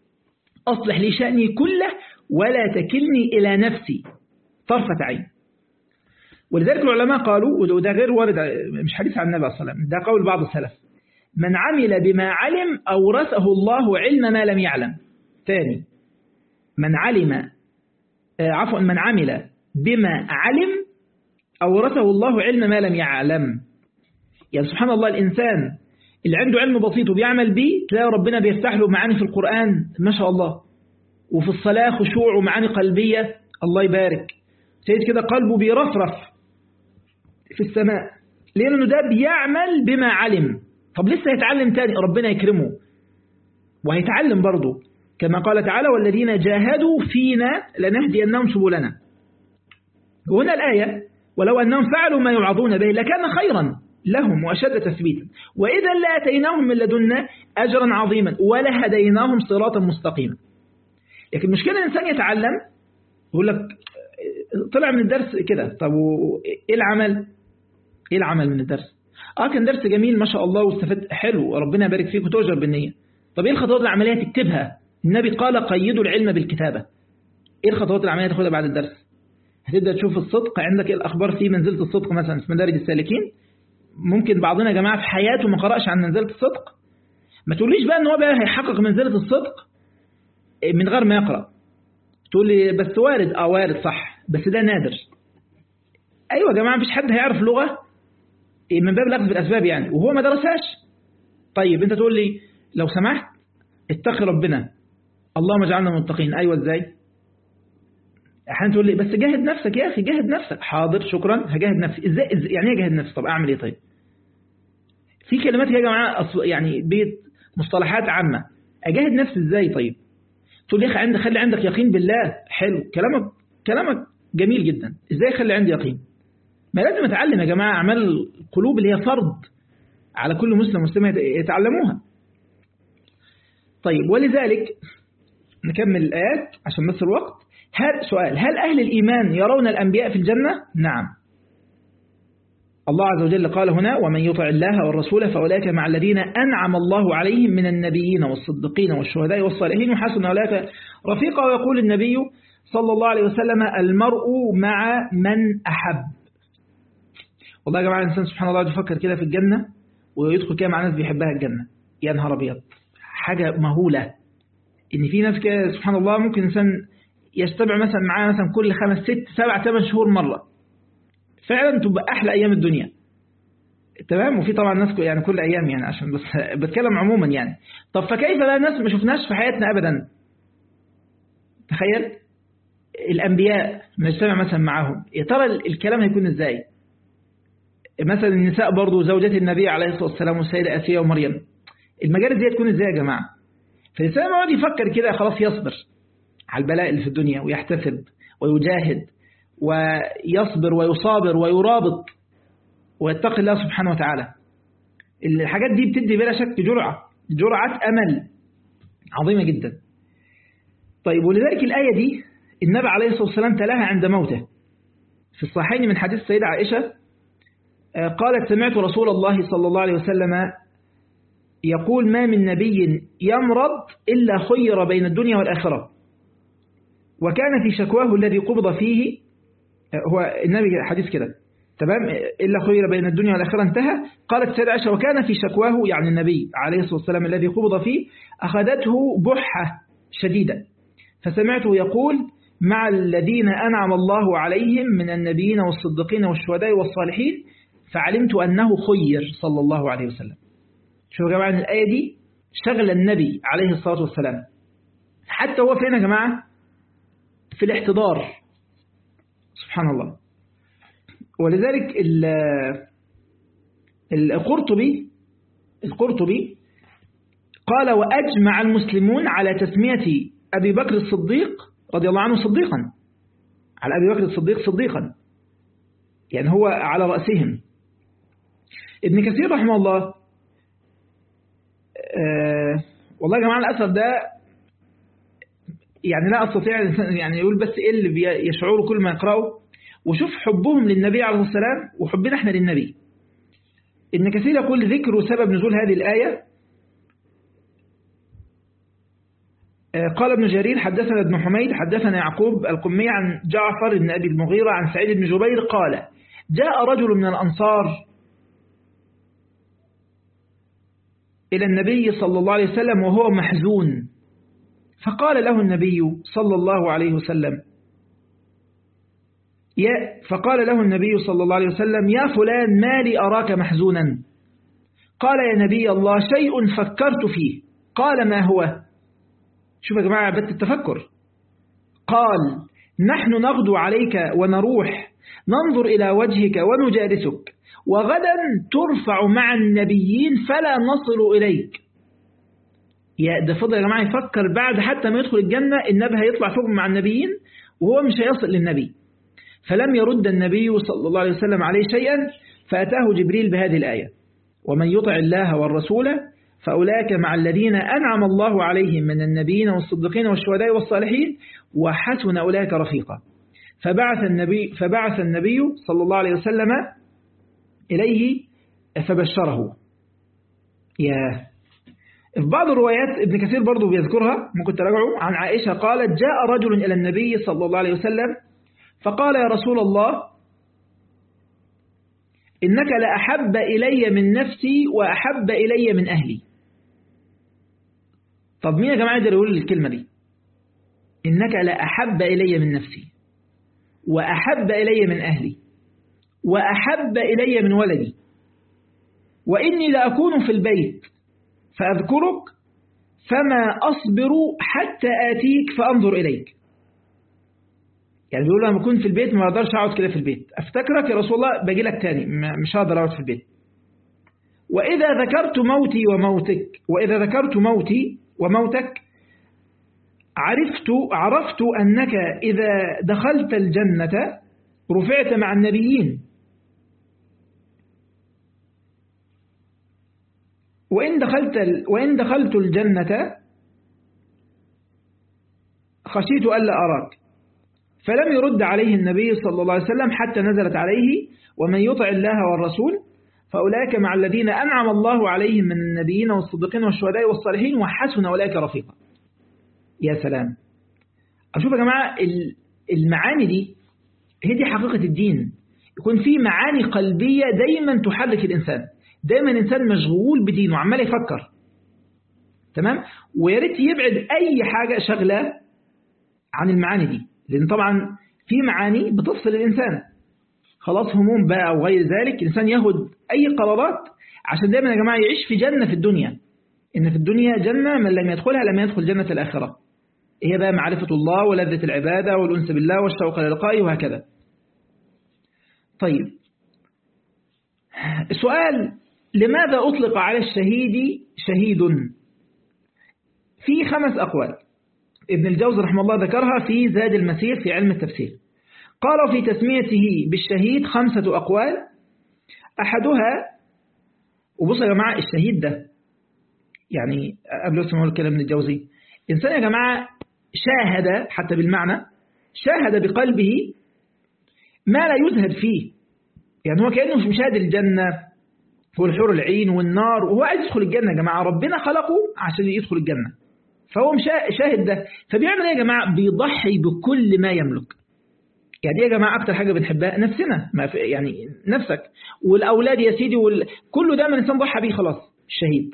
Speaker 1: أصلح لي شأني كله ولا تكلني إلى نفسي طرفة عين ولذلك العلماء قالوا وده غير وارد مش حديث عن النبي صلى الله عليه وسلم ده قول بعض السلف من عمل بما علم أورثه الله علم ما لم يعلم ثاني من علم عفوا من عمل بما علم أورثه الله علم ما لم يعلم يعني سبحان الله الإنسان اللي عنده علم بسيط وبيعمل بيه تلاقي ربنا بيفتح له معاني في القرآن ما شاء الله وفي الصلاة خشوع ومعاني قلبية الله يبارك سيد كده قلبه بيرفرف في السماء لأنه ده بيعمل بما علم طب لسه يتعلم تاني ربنا يكرمه وهيتعلم برضه كما قال تعالى والذين جاهدوا فينا لنهدينهم سبلنا وهنا الآية ولو أنهم فعلوا ما يوعظون به لكان خيرا لهم وأشد تثبيتا وإذا لاتيناهم من لدنا أجرا عظيما ولهديناهم صراطا مستقيما لكن المشكلة الإنسان يتعلم يقول لك طلع من الدرس كده طب إيه العمل إيه العمل من الدرس آه كان درس جميل ما شاء الله واستفدت حلو ربنا يبارك فيك وتؤجر بالنية طب إيه الخطوات العملية تكتبها النبي قال قيدوا العلم بالكتابة إيه الخطوات العملية تاخدها بعد الدرس هتبدأ تشوف الصدق عندك إيه الأخبار في منزلة الصدق مثلا في مدارج السالكين ممكن بعضنا يا جماعة في حياته ما قرأش عن منزلة الصدق ما تقوليش بقى ان هو بقى هيحقق منزلة الصدق من غير ما يقرأ تقول لي بس وارد اه وارد صح بس ده نادر ايوه يا جماعة مفيش حد هيعرف لغة من باب الاخذ بالاسباب يعني وهو ما درسهاش طيب انت تقول لي لو سمحت اتقي ربنا اللهم اجعلنا متقين ايوه ازاي احيانا تقول لي بس جاهد نفسك يا اخي جاهد نفسك حاضر شكرا هجاهد نفسي ازاي, إزاي يعني ايه جاهد نفسي طب اعمل ايه طيب في كلمات يا جماعه يعني بيت مصطلحات عامه اجاهد نفسي ازاي طيب تقول لي يا اخي عندك خلي عندك يقين بالله حلو كلامك كلامك جميل جدا ازاي اخلي عندي يقين ما لازم اتعلم يا جماعه اعمال القلوب اللي هي فرض على كل مسلم ومسلمه يتعلموها طيب ولذلك نكمل الآيات عشان بس الوقت هل سؤال هل أهل الإيمان يرون الأنبياء في الجنة؟ نعم الله عز وجل قال هنا ومن يطع الله والرسول فأولئك مع الذين أنعم الله عليهم من النبيين والصديقين والشهداء والصالحين وحسن أولئك رفيقا ويقول النبي صلى الله عليه وسلم المرء مع من أحب والله يا جماعة الإنسان سبحان الله يفكر كده في الجنة ويدخل كده مع ناس بيحبها الجنة يا نهار أبيض حاجة مهولة إن في ناس كده سبحان الله ممكن إنسان يجتمع مثلا معاه مثلا كل خمس ست سبع ثمان شهور مرة فعلا تبقى أحلى أيام الدنيا تمام وفي طبعا ناس يعني كل أيام يعني عشان بس بتكلم عموما يعني طب فكيف بقى ناس ما شفناش في حياتنا أبدا تخيل الأنبياء نجتمع مثلا معهم يا ترى الكلام هيكون إزاي مثلا النساء برضو زوجات النبي عليه الصلاة والسلام والسيدة آسيا ومريم المجالس دي تكون إزاي يا جماعة فالإنسان يقعد يفكر كده خلاص يصبر على البلاء اللي في الدنيا ويحتسب ويجاهد ويصبر ويصابر ويرابط ويتقي الله سبحانه وتعالى الحاجات دي بتدي بلا شك جرعة جرعة أمل عظيمة جدا طيب ولذلك الآية دي النبي عليه الصلاة والسلام تلاها عند موته في الصحيحين من حديث السيدة عائشة قالت سمعت رسول الله صلى الله عليه وسلم يقول ما من نبي يمرض إلا خير بين الدنيا والآخرة وكان في شكواه الذي قبض فيه هو النبي حديث كده تمام إلا خير بين الدنيا والآخرة انتهى قالت سيدة عائشة وكان في شكواه يعني النبي عليه الصلاة والسلام الذي قبض فيه أخذته بحة شديدة فسمعته يقول مع الذين أنعم الله عليهم من النبيين والصديقين والشهداء والصالحين فعلمت أنه خير صلى الله عليه وسلم شوفوا يا جماعة الآية دي شغل النبي عليه الصلاة والسلام حتى هو فين يا جماعة في الاحتضار سبحان الله ولذلك القرطبي القرطبي قال وأجمع المسلمون على تسمية أبي بكر الصديق رضي الله عنه صديقا على أبي بكر الصديق صديقا يعني هو على رأسهم ابن كثير رحمه الله أه والله يا جماعة الأثر ده يعني لا أستطيع يعني يقول بس إيه اللي يشعره كل ما يقرأه وشوف حبهم للنبي عليه السلام وحبنا احنا للنبي ابن كثير يقول ذكر سبب نزول هذه الآية قال ابن جرير حدثنا ابن حميد حدثنا يعقوب القمي عن جعفر بن أبي المغيرة عن سعيد بن جبير قال جاء رجل من الأنصار إلى النبي صلى الله عليه وسلم وهو محزون فقال له النبي صلى الله عليه وسلم يا فقال له النبي صلى الله عليه وسلم يا فلان ما لي أراك محزونا قال يا نبي الله شيء فكرت فيه قال ما هو شوف يا جماعة بت التفكر قال نحن نغدو عليك ونروح ننظر إلى وجهك ونجالسك وغدا ترفع مع النبيين فلا نصل إليك يا ده فضل يا جماعة يفكر بعد حتى ما يدخل الجنة النبي هيطلع فوق مع النبيين وهو مش هيصل للنبي فلم يرد النبي صلى الله عليه وسلم عليه شيئا فأتاه جبريل بهذه الآية ومن يطع الله والرسول فأولئك مع الذين أنعم الله عليهم من النبيين والصديقين والشهداء والصالحين وحسن أولئك رفيقا فبعث النبي, فبعث النبي صلى الله عليه وسلم إليه فبشره يا في بعض الروايات ابن كثير برضو بيذكرها ممكن تراجعوا عن عائشة قالت جاء رجل إلى النبي صلى الله عليه وسلم فقال يا رسول الله إنك لأحب إلي من نفسي وأحب إلي من أهلي طب مين يا جماعة يقدر يقول الكلمة دي إنك لأحب إلي من نفسي وأحب إلي من أهلي وأحب إلي من ولدي وإني لأكون في البيت فأذكرك فما أصبر حتى آتيك فأنظر إليك يعني بيقول لما أكون في البيت ما أقدرش أقعد كده في البيت أفتكرك يا رسول الله باجي لك تاني مش هقدر أقعد في البيت وإذا ذكرت موتي وموتك وإذا ذكرت موتي وموتك عرفت عرفت أنك إذا دخلت الجنة رفعت مع النبيين وإن دخلت وإن دخلت الجنة خشيت ألا أراك فلم يرد عليه النبي صلى الله عليه وسلم حتى نزلت عليه ومن يطع الله والرسول فأولئك مع الذين أنعم الله عليهم من النبيين والصديقين والشهداء والصالحين وحسن أولئك رفيقا يا سلام أشوف يا جماعة المعاني دي هي دي حقيقة الدين يكون في معاني قلبية دايما تحرك الإنسان دايما الإنسان مشغول بدينه عمال يفكر تمام وياريت يبعد أي حاجة شغلة عن المعاني دي لأن طبعا في معاني بتفصل الإنسان خلاص هموم بقى وغير ذلك الإنسان ياخد أي قرارات عشان دايما يا جماعة يعيش في جنة في الدنيا إن في الدنيا جنة من لم يدخلها لم يدخل جنة الآخرة هي بقى معرفة الله ولذة العبادة والأنس بالله والشوق للقائه وهكذا طيب سؤال لماذا أطلق على الشهيد شهيد في خمس أقوال ابن الجوز رحمه الله ذكرها في زاد المسير في علم التفسير قال في تسميته بالشهيد خمسة أقوال أحدها وبصوا يا جماعة الشهيد ده يعني قبل اسمه الكلام ابن الجوزي إنسان يا جماعة شاهد حتى بالمعنى شاهد بقلبه ما لا يزهد فيه يعني هو كأنه مش مشاهد الجنة والحور العين والنار وهو عايز يدخل الجنة يا جماعة ربنا خلقه عشان يدخل الجنة فهو شاهد ده فبيعمل ايه يا جماعة بيضحي بكل ما يملك يعني ايه يا جماعة أكتر حاجة بنحبها نفسنا ما في يعني نفسك والأولاد يا سيدي وال... كله ده من الإنسان ضحى بيه خلاص الشهيد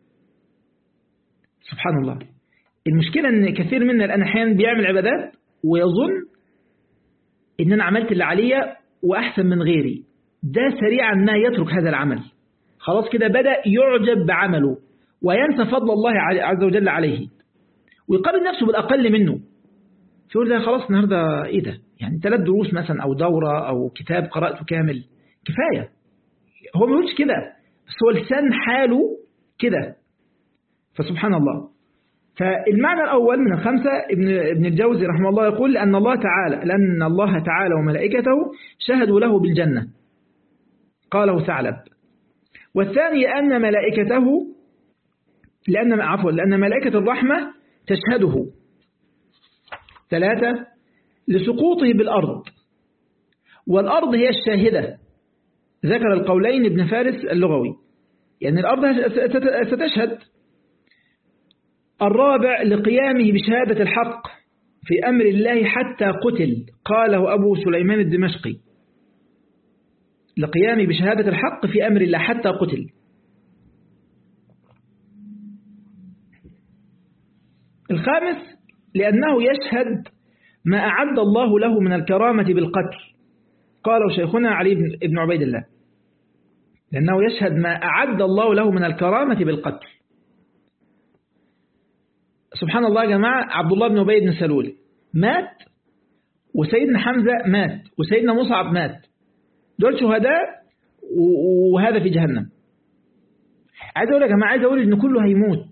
Speaker 1: سبحان الله المشكلة ان كثير منا الآن أحيانا بيعمل عبادات ويظن ان أنا عملت اللي عليا وأحسن من غيري ده سريعا ما يترك هذا العمل خلاص كده بدأ يعجب بعمله وينسى فضل الله عز وجل عليه ويقابل نفسه بالأقل منه فيقول ده خلاص النهاردة إيه ده يعني ثلاث دروس مثلا أو دورة أو كتاب قرأته كامل كفاية هو ما يقولش كده بس هو لسان حاله كده فسبحان الله فالمعنى الأول من الخمسة ابن, ابن الجوزي رحمه الله يقول لأن الله تعالى لأن الله تعالى وملائكته شهدوا له بالجنة قاله ثعلب والثاني أن ملائكته لأن عفوا لأن ملائكة الرحمة تشهده ثلاثة لسقوطه بالأرض والأرض هي الشاهدة ذكر القولين ابن فارس اللغوي يعني الأرض ستشهد الرابع لقيامه بشهادة الحق في أمر الله حتى قتل قاله أبو سليمان الدمشقي لقيامه بشهادة الحق في أمر الله حتى قتل الخامس لأنه يشهد ما أعد الله له من الكرامة بالقتل قاله شيخنا علي بن عبيد الله لأنه يشهد ما أعد الله له من الكرامة بالقتل سبحان الله يا جماعة عبد الله بن أبي بن سلول مات وسيدنا حمزة مات وسيدنا مصعب مات دول شهداء وهذا في جهنم عايز أقول يا جماعة عايز أقول إن كله هيموت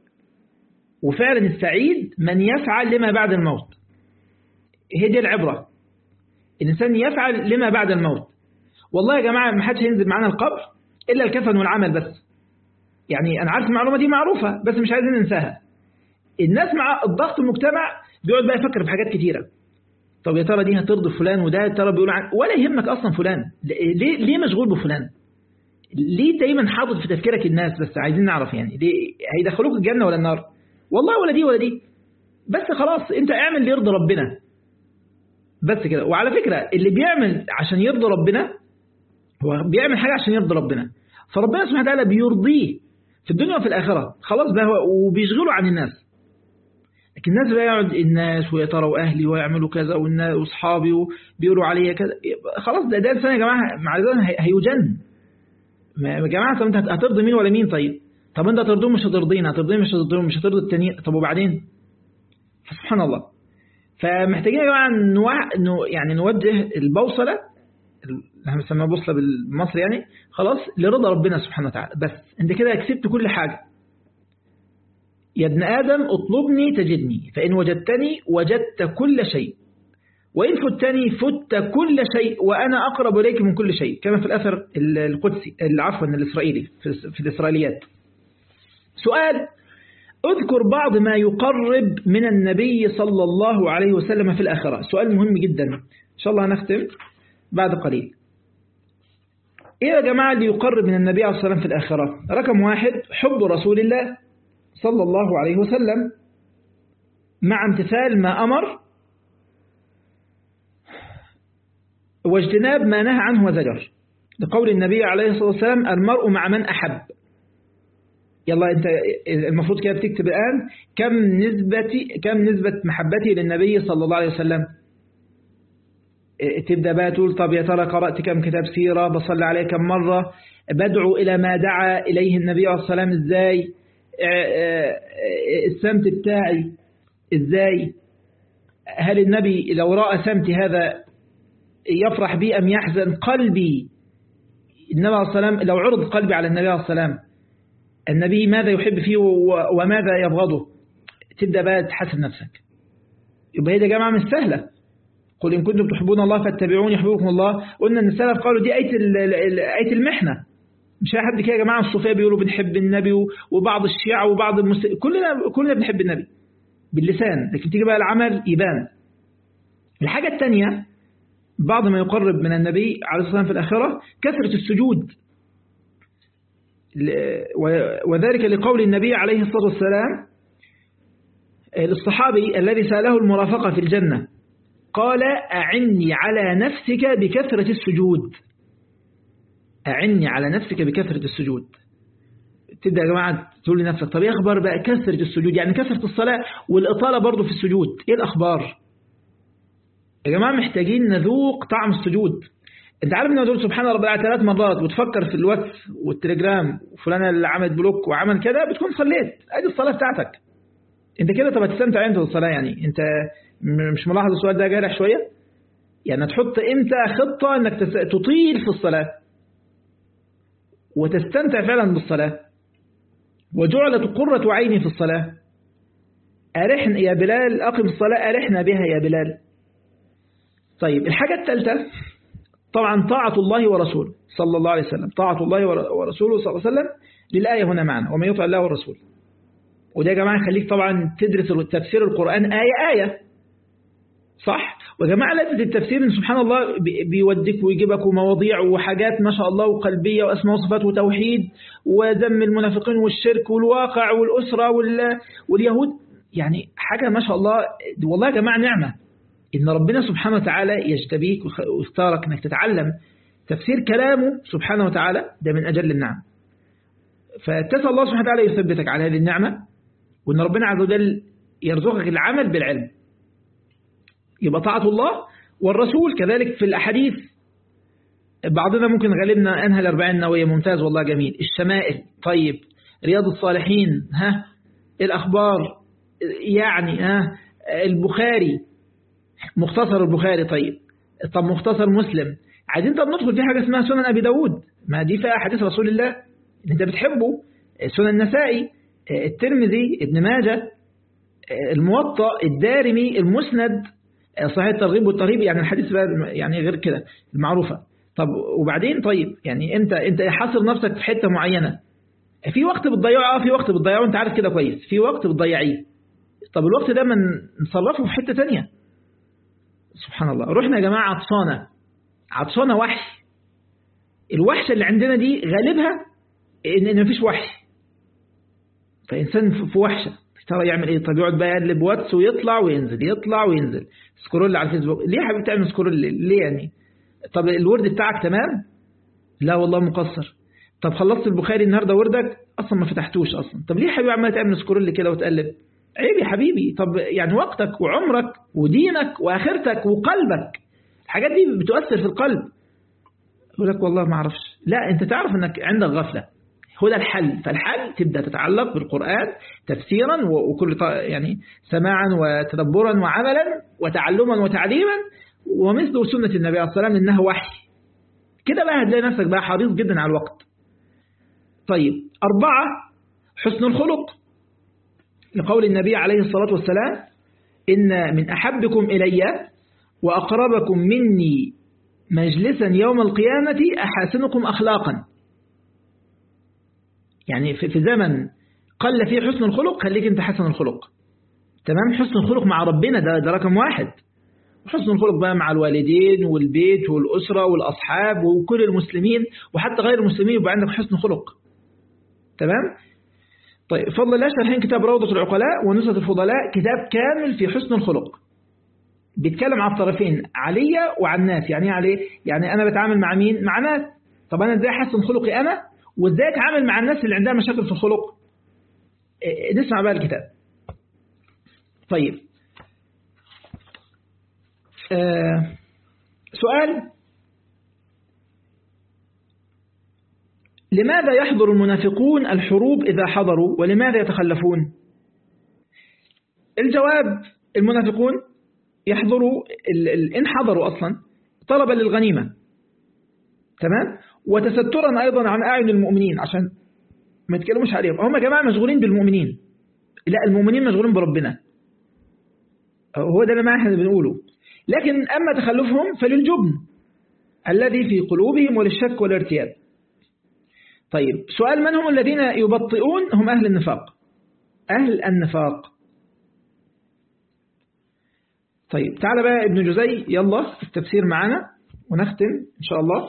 Speaker 1: وفعلا السعيد من يفعل لما بعد الموت هي دي العبرة الإنسان يفعل لما بعد الموت والله يا جماعة ما حدش هينزل معانا القبر إلا الكفن والعمل بس يعني أنا عارف المعلومة دي معروفة بس مش عايزين ننساها الناس مع الضغط المجتمع بيقعد بقى يفكر في حاجات كتيرة طب يا ترى دي هترضي فلان وده ترى بيقول عن ولا يهمك أصلا فلان ليه ليه مشغول بفلان ليه دايما حاطط في تفكيرك الناس بس عايزين نعرف يعني ليه هيدخلوك الجنة ولا النار والله ولا دي ولا دي بس خلاص انت اعمل اللي يرضي ربنا بس كده وعلى فكرة اللي بيعمل عشان يرضي ربنا هو بيعمل حاجة عشان يرضي ربنا فربنا سبحانه وتعالى بيرضيه في الدنيا وفي الآخرة خلاص بقى هو وبيشغله عن الناس لكن الناس بقى يقعد الناس ويا ترى واهلي ويعملوا كذا واصحابي بيقولوا عليا كذا خلاص ده ده انسان يا جماعه مع ذلك هيجن يا جماعه طب انت هترضي مين ولا مين طيب طب انت هترضيهم مش هترضينا هترضيهم مش هترضيهم مش هترضي التانيين طب وبعدين سبحان الله فمحتاجين يا جماعه نوع... نو... يعني نوجه البوصله اللي احنا بنسميها بوصله بالمصري يعني خلاص لرضا ربنا سبحانه وتعالى بس انت كده كسبت كل حاجه يا ابن آدم اطلبني تجدني فإن وجدتني وجدت كل شيء وإن فتني فت كل شيء وأنا أقرب إليك من كل شيء كما في الأثر القدسي عفوا الإسرائيلي في الإسرائيليات سؤال اذكر بعض ما يقرب من النبي صلى الله عليه وسلم في الآخرة سؤال مهم جدا إن شاء الله هنختم بعد قليل إيه يا جماعة اللي يقرب من النبي عليه الصلاة والسلام في الآخرة رقم واحد حب رسول الله صلى الله عليه وسلم مع امتثال ما أمر واجتناب ما نهى عنه وزجر لقول النبي عليه الصلاة والسلام المرء مع من أحب يلا أنت المفروض كده بتكتب الآن كم نسبة كم نسبة محبتي للنبي صلى الله عليه وسلم تبدأ بقى تقول طب يا ترى قرأت كم كتاب سيرة بصلي عليه كم مرة بدعو إلى ما دعا إليه النبي عليه الصلاة والسلام إزاي السمت بتاعي إزاي هل النبي لو رأى سمتي هذا يفرح بي أم يحزن قلبي النبي عليه الصلاة والسلام لو عرض قلبي على النبي عليه الصلاة والسلام النبي ماذا يحب فيه وماذا يبغضه تبدأ بقى تحاسب نفسك يبقى هي ده جماعة مش سهلة قل إن كنتم تحبون الله فاتبعوني يحببكم الله قلنا أن السلف قالوا دي آية آية المحنة مش أي حد كده يا جماعة الصوفية بيقولوا بنحب النبي وبعض الشيعة وبعض المسلمين كلنا كلنا بنحب النبي باللسان لكن تيجي بقى العمل يبان الحاجة الثانية بعض ما يقرب من النبي عليه الصلاة والسلام في الآخرة كثرة السجود وذلك لقول النبي عليه الصلاة والسلام للصحابي الذي سأله المرافقة في الجنة قال أعني على نفسك بكثرة السجود أعني على نفسك بكثرة السجود تبدأ يا جماعة تقول لنفسك طب ايه أخبار بقى كثرة السجود يعني كثرة الصلاة والإطالة برضو في السجود إيه الأخبار يا جماعة محتاجين نذوق طعم السجود انت عارف ان دول سبحان ربي ثلاث مرات وتفكر في الواتس والتليجرام وفلانة اللي عملت بلوك وعمل كده بتكون صليت ادي الصلاة بتاعتك انت كده طب هتستمتع انت بالصلاة يعني انت مش ملاحظ السؤال ده جارح شوية يعني تحط امتى خطة انك تطيل في الصلاة وتستمتع فعلا بالصلاة وجعلت قرة عيني في الصلاة أرحنا يا بلال أقم الصلاة أرحنا بها يا بلال طيب الحاجة الثالثة طبعا طاعة الله ورسوله صلى الله عليه وسلم طاعة الله ورسوله صلى الله عليه وسلم للآية هنا معنا ومن يطع الله والرسول وده يا جماعة يخليك طبعا تدرس تفسير القرآن آية آية صح وجماعة لذة التفسير إن سبحان الله بيوديك ويجيبك مواضيع وحاجات ما شاء الله وقلبية وأسماء وصفات وتوحيد وذم المنافقين والشرك والواقع والأسرة واليهود يعني حاجة ما شاء الله والله يا جماعة نعمة إن ربنا سبحانه وتعالى يجتبيك ويختارك أنك تتعلم تفسير كلامه سبحانه وتعالى ده من أجل النعم فتسأل الله سبحانه وتعالى يثبتك على هذه النعمة وأن ربنا عز وجل يرزقك العمل بالعلم يبقى طاعة الله والرسول كذلك في الأحاديث بعضنا ممكن غالبنا أنهى الأربعين النووية ممتاز والله جميل الشمائل طيب رياض الصالحين ها الأخبار يعني ها البخاري مختصر البخاري طيب طب مختصر مسلم عايزين طب ندخل في حاجة اسمها سنن أبي داود ما دي فيها حديث رسول الله انت بتحبه سنن النسائي الترمذي ابن ماجه الموطأ الدارمي المسند صحيح الترغيب والترهيب يعني الحديث يعني غير كده المعروفة طب وبعدين طيب يعني انت انت حاصر نفسك في حتة معينة في وقت بتضيعه اه في وقت بتضيعه انت عارف كده كويس في وقت بتضيعيه طب الوقت ده من نصرفه في حتة تانية سبحان الله رحنا يا جماعة عطشانة عطشانة وحش الوحشة اللي عندنا دي غالبها ان, إن مفيش وحش فإنسان في وحشة ترى يعمل ايه طب يقعد بقى يقلب واتس ويطلع وينزل يطلع وينزل سكرول على الفيسبوك ليه يا حبيبي تعمل سكرول ليه يعني طب الورد بتاعك تمام لا والله مقصر طب خلصت البخاري النهارده وردك اصلا ما فتحتوش اصلا طب ليه يا حبيبي عمال تعمل سكرول كده وتقلب عيب يا حبيبي طب يعني وقتك وعمرك ودينك واخرتك وقلبك الحاجات دي بتؤثر في القلب يقول لك والله ما اعرفش لا انت تعرف انك عندك غفله هو ده الحل فالحل تبدأ تتعلق بالقرآن تفسيرا وكل يعني سماعا وتدبرا وعملا وتعلما وتعليما ومثل سنة النبي عليه الصلاة والسلام إنها وحي كده بقى هتلاقي نفسك بقى حريص جدا على الوقت طيب أربعة حسن الخلق لقول النبي عليه الصلاة والسلام إن من أحبكم إلي وأقربكم مني مجلسا يوم القيامة أحاسنكم أخلاقا يعني في زمن قل فيه حسن الخلق خليك انت حسن الخلق تمام حسن الخلق مع ربنا ده, ده رقم واحد وحسن الخلق بقى مع الوالدين والبيت والأسرة والأصحاب وكل المسلمين وحتى غير المسلمين يبقى عندك حسن خلق تمام طيب فضل الله شرحين كتاب روضة العقلاء ونصرة الفضلاء كتاب كامل في حسن الخلق بيتكلم على الطرفين عليا وعن الناس يعني ايه عليه يعني أنا بتعامل مع مين مع ناس طب أنا ازاي أحسن خلقي أنا وازاي اتعامل مع الناس اللي عندها مشاكل في الخلق نسمع بقى الكتاب طيب آه لماذا يحضر المنافقون الحروب إذا حضروا ولماذا يتخلفون الجواب المنافقون يحضروا إن حضروا أصلا طلبا للغنيمة تمام وتسترا أيضا عن أعين المؤمنين عشان ما يتكلموش عليهم هم جماعة مشغولين بالمؤمنين لا المؤمنين مشغولين بربنا هو ده اللي ما احنا بنقوله لكن أما تخلفهم فللجبن الذي في قلوبهم وللشك والارتياب طيب سؤال من هم الذين يبطئون هم أهل النفاق أهل النفاق طيب تعال بقى ابن جزي يلا التفسير معنا ونختم إن شاء الله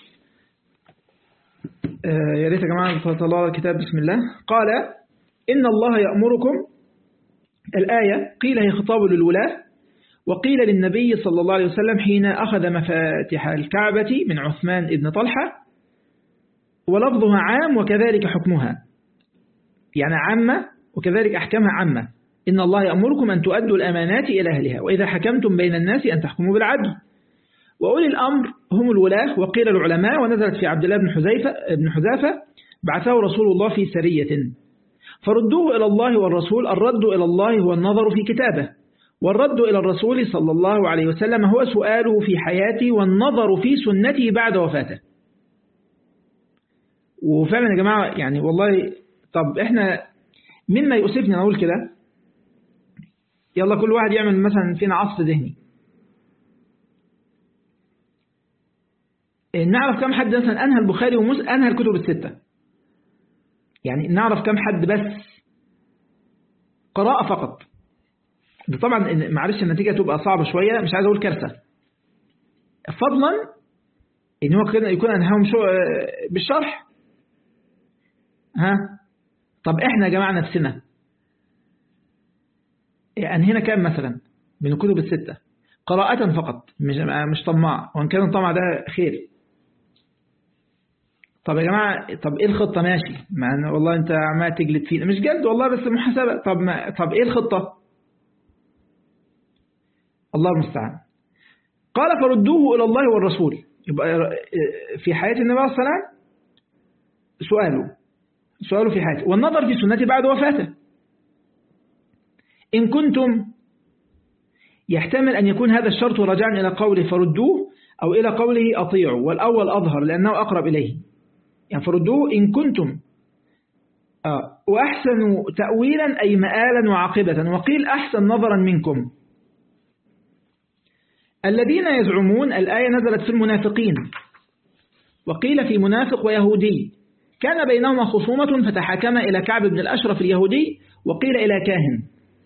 Speaker 1: آه يا ريت يا جماعة الله الكتاب بسم الله قال إن الله يأمركم الآية قيل هي خطاب للولاة وقيل للنبي صلى الله عليه وسلم حين أخذ مفاتح الكعبة من عثمان ابن طلحة ولفظها عام وكذلك حكمها يعني عامة وكذلك أحكامها عامة إن الله يأمركم أن تؤدوا الأمانات إلى أهلها وإذا حكمتم بين الناس أن تحكموا بالعدل وأولي الأمر هم الولاة وقيل العلماء ونزلت في عبد الله بن حذيفة بن حذافة بعثه رسول الله في سرية فردوه إلى الله والرسول الرد إلى الله هو النظر في كتابه والرد إلى الرسول صلى الله عليه وسلم هو سؤاله في حياته والنظر في سنته بعد وفاته وفعلا يا جماعة يعني والله طب احنا مما يؤسفني نقول كده يلا كل واحد يعمل مثلا فينا عصف ذهني نعرف كم حد مثلا أنهى البخاري ومسلم أنهى الكتب الستة يعني نعرف كم حد بس قراءة فقط ده طبعا معلش النتيجة تبقى صعبة شوية مش عايز أقول كارثة فضلا إن هو يكون أنهاهم شو بالشرح ها طب إحنا يا جماعة نفسنا يعني هنا كام مثلا من الكتب الستة قراءة فقط مش مش طماع وإن كان الطمع ده خير طب يا جماعة طب إيه الخطة ماشي مع أن والله أنت عمال تجلد فينا مش جلد والله بس محاسبة طب ما طب إيه الخطة الله المستعان قال فردوه إلى الله والرسول يبقى في حياة النبي صلى الله عليه وسلم سؤاله سؤاله في حياته والنظر في سنته بعد وفاته إن كنتم يحتمل أن يكون هذا الشرط رجعا إلى قوله فردوه أو إلى قوله أطيعوا والأول أظهر لأنه أقرب إليه يعني فردوه إن كنتم آه وأحسنوا تأويلا أي مآلا وعاقبة وقيل أحسن نظرا منكم الذين يزعمون الآية نزلت في المنافقين وقيل في منافق ويهودي كان بينهما خصومة فتحاكم إلى كعب بن الأشرف اليهودي وقيل إلى كاهن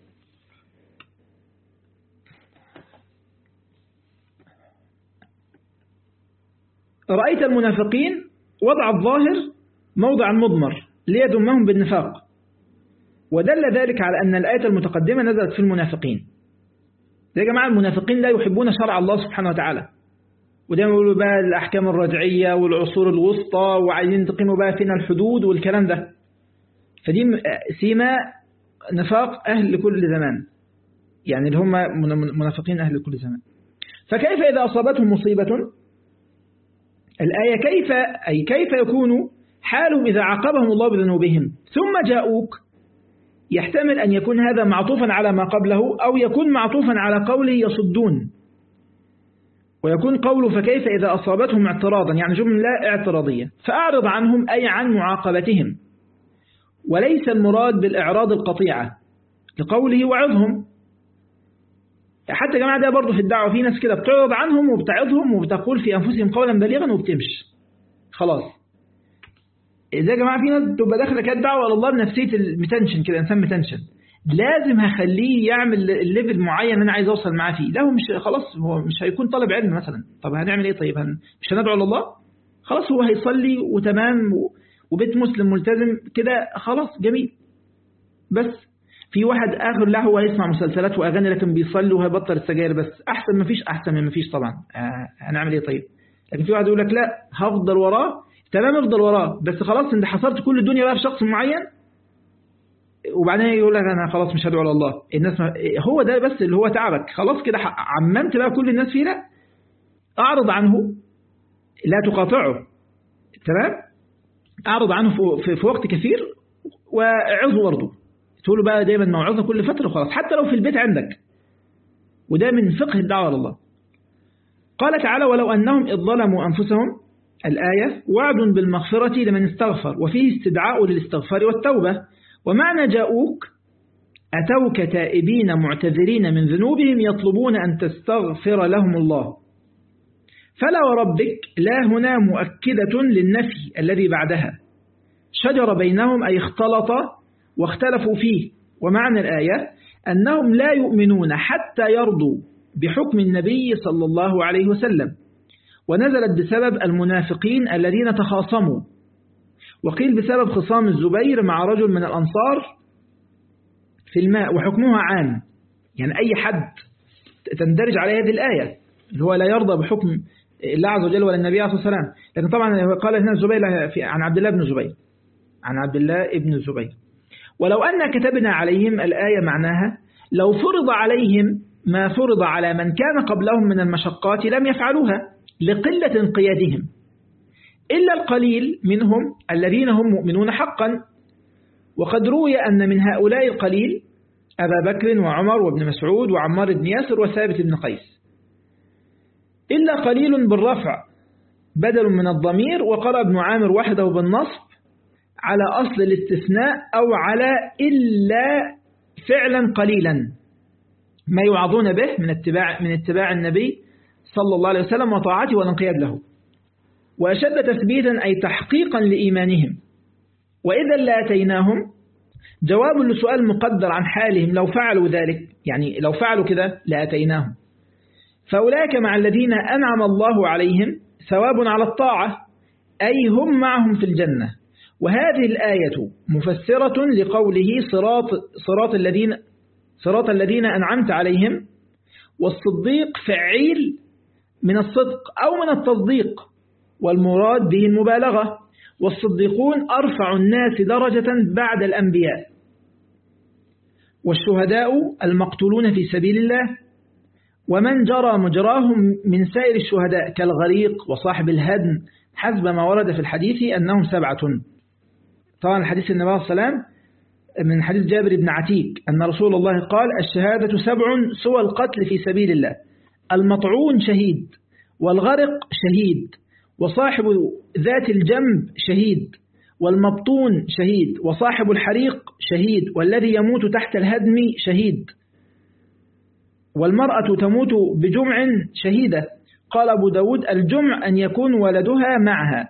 Speaker 1: رأيت المنافقين وضع الظاهر موضع مضمر ليدمهم بالنفاق ودل ذلك على أن الآية المتقدمة نزلت في المنافقين يا جماعة المنافقين لا يحبون شرع الله سبحانه وتعالى ودايما يقولوا بقى الأحكام الرجعية والعصور الوسطى وعايزين تقيموا بقى فينا الحدود والكلام ده فدي سيما نفاق أهل لكل زمان يعني اللي هم منافقين أهل لكل زمان فكيف إذا أصابتهم مصيبة الآية كيف أي كيف يكون حالهم إذا عاقبهم الله بذنوبهم ثم جاءوك يحتمل أن يكون هذا معطوفا على ما قبله أو يكون معطوفا على قوله يصدون ويكون قوله فكيف إذا أصابتهم اعتراضا يعني جملة اعتراضية فأعرض عنهم أي عن معاقبتهم وليس المراد بالإعراض القطيعة لقوله وعظهم حتى جماعة ده برضه في الدعوة في ناس كده بتعرض عنهم وبتعظهم وبتقول في أنفسهم قولا بليغا وبتمشي خلاص إذا يا جماعة في ناس تبقى داخلة كده دعوة على الله بنفسية المتنشن كده إنسان متنشن لازم هخليه يعمل الليفل معين أنا عايز أوصل معاه فيه لا هو مش خلاص هو مش هيكون طالب علم مثلا طب هنعمل إيه طيب هن مش هندعو لله خلاص هو هيصلي وتمام وبيت مسلم ملتزم كده خلاص جميل بس في واحد آخر له هو يسمع مسلسلات وأغاني لكن بيصلي وهيبطل السجاير بس أحسن ما فيش أحسن من ما فيش طبعا آه هنعمل إيه طيب لكن في واحد يقول لك لا هفضل وراه تمام افضل وراه بس خلاص انت حصرت كل الدنيا بقى في شخص معين وبعدين يقول لك انا خلاص مش هدعو على الله الناس ما هو ده بس اللي هو تعبك خلاص كده عممت بقى كل الناس فيه لا اعرض عنه لا تقاطعه تمام أعرض عنه في, في وقت كثير وعظه برضه تقول له بقى دايما موعظة كل فترة خلاص حتى لو في البيت عندك وده من فقه الدعوة لله قال تعالى ولو أنهم إذ ظلموا أنفسهم الآية وعد بالمغفرة لمن استغفر وفيه استدعاء للاستغفار والتوبة ومعنى جاءوك أتوك تائبين معتذرين من ذنوبهم يطلبون أن تستغفر لهم الله فلا وربك لا هنا مؤكدة للنفي الذي بعدها شجر بينهم أي اختلط واختلفوا فيه ومعنى الآية أنهم لا يؤمنون حتى يرضوا بحكم النبي صلى الله عليه وسلم ونزلت بسبب المنافقين الذين تخاصموا وقيل بسبب خصام الزبير مع رجل من الأنصار في الماء وحكمها عام يعني أي حد تندرج عليه هذه الآية اللي هو لا يرضى بحكم الله عز وجل ولا النبي عليه الصلاة والسلام لكن طبعا قال هنا الزبير عن عبد الله بن الزبير عن عبد الله بن الزبير ولو أن كتبنا عليهم الآية معناها لو فرض عليهم ما فرض على من كان قبلهم من المشقات لم يفعلوها لقلة انقيادهم إلا القليل منهم الذين هم مؤمنون حقا وقد روي أن من هؤلاء القليل أبا بكر وعمر وابن مسعود وعمار بن ياسر وثابت بن قيس إلا قليل بالرفع بدل من الضمير وقرأ ابن عامر وحده بالنصب على أصل الاستثناء أو على إلا فعلا قليلا ما يوعظون به من اتباع, من اتباع النبي صلى الله عليه وسلم وطاعته والانقياد له وأشد تثبيتا أي تحقيقا لإيمانهم وإذا لاتيناهم جواب لسؤال مقدر عن حالهم لو فعلوا ذلك يعني لو فعلوا كذا لاتيناهم فأولئك مع الذين أنعم الله عليهم ثواب على الطاعة أي هم معهم في الجنة وهذه الآية مفسرة لقوله صراط, صراط الذين صراط الذين أنعمت عليهم والصديق فعيل من الصدق أو من التصديق والمراد به المبالغة والصديقون أرفع الناس درجة بعد الأنبياء والشهداء المقتولون في سبيل الله ومن جرى مجراهم من سائر الشهداء كالغريق وصاحب الهدم حسب ما ورد في الحديث أنهم سبعة طبعا حديث النبي صلى الله عليه وسلم من حديث جابر بن عتيك أن رسول الله قال الشهادة سبع سوى القتل في سبيل الله المطعون شهيد والغرق شهيد وصاحب ذات الجنب شهيد والمبطون شهيد وصاحب الحريق شهيد والذي يموت تحت الهدم شهيد والمرأة تموت بجمع شهيدة قال أبو داود الجمع أن يكون ولدها معها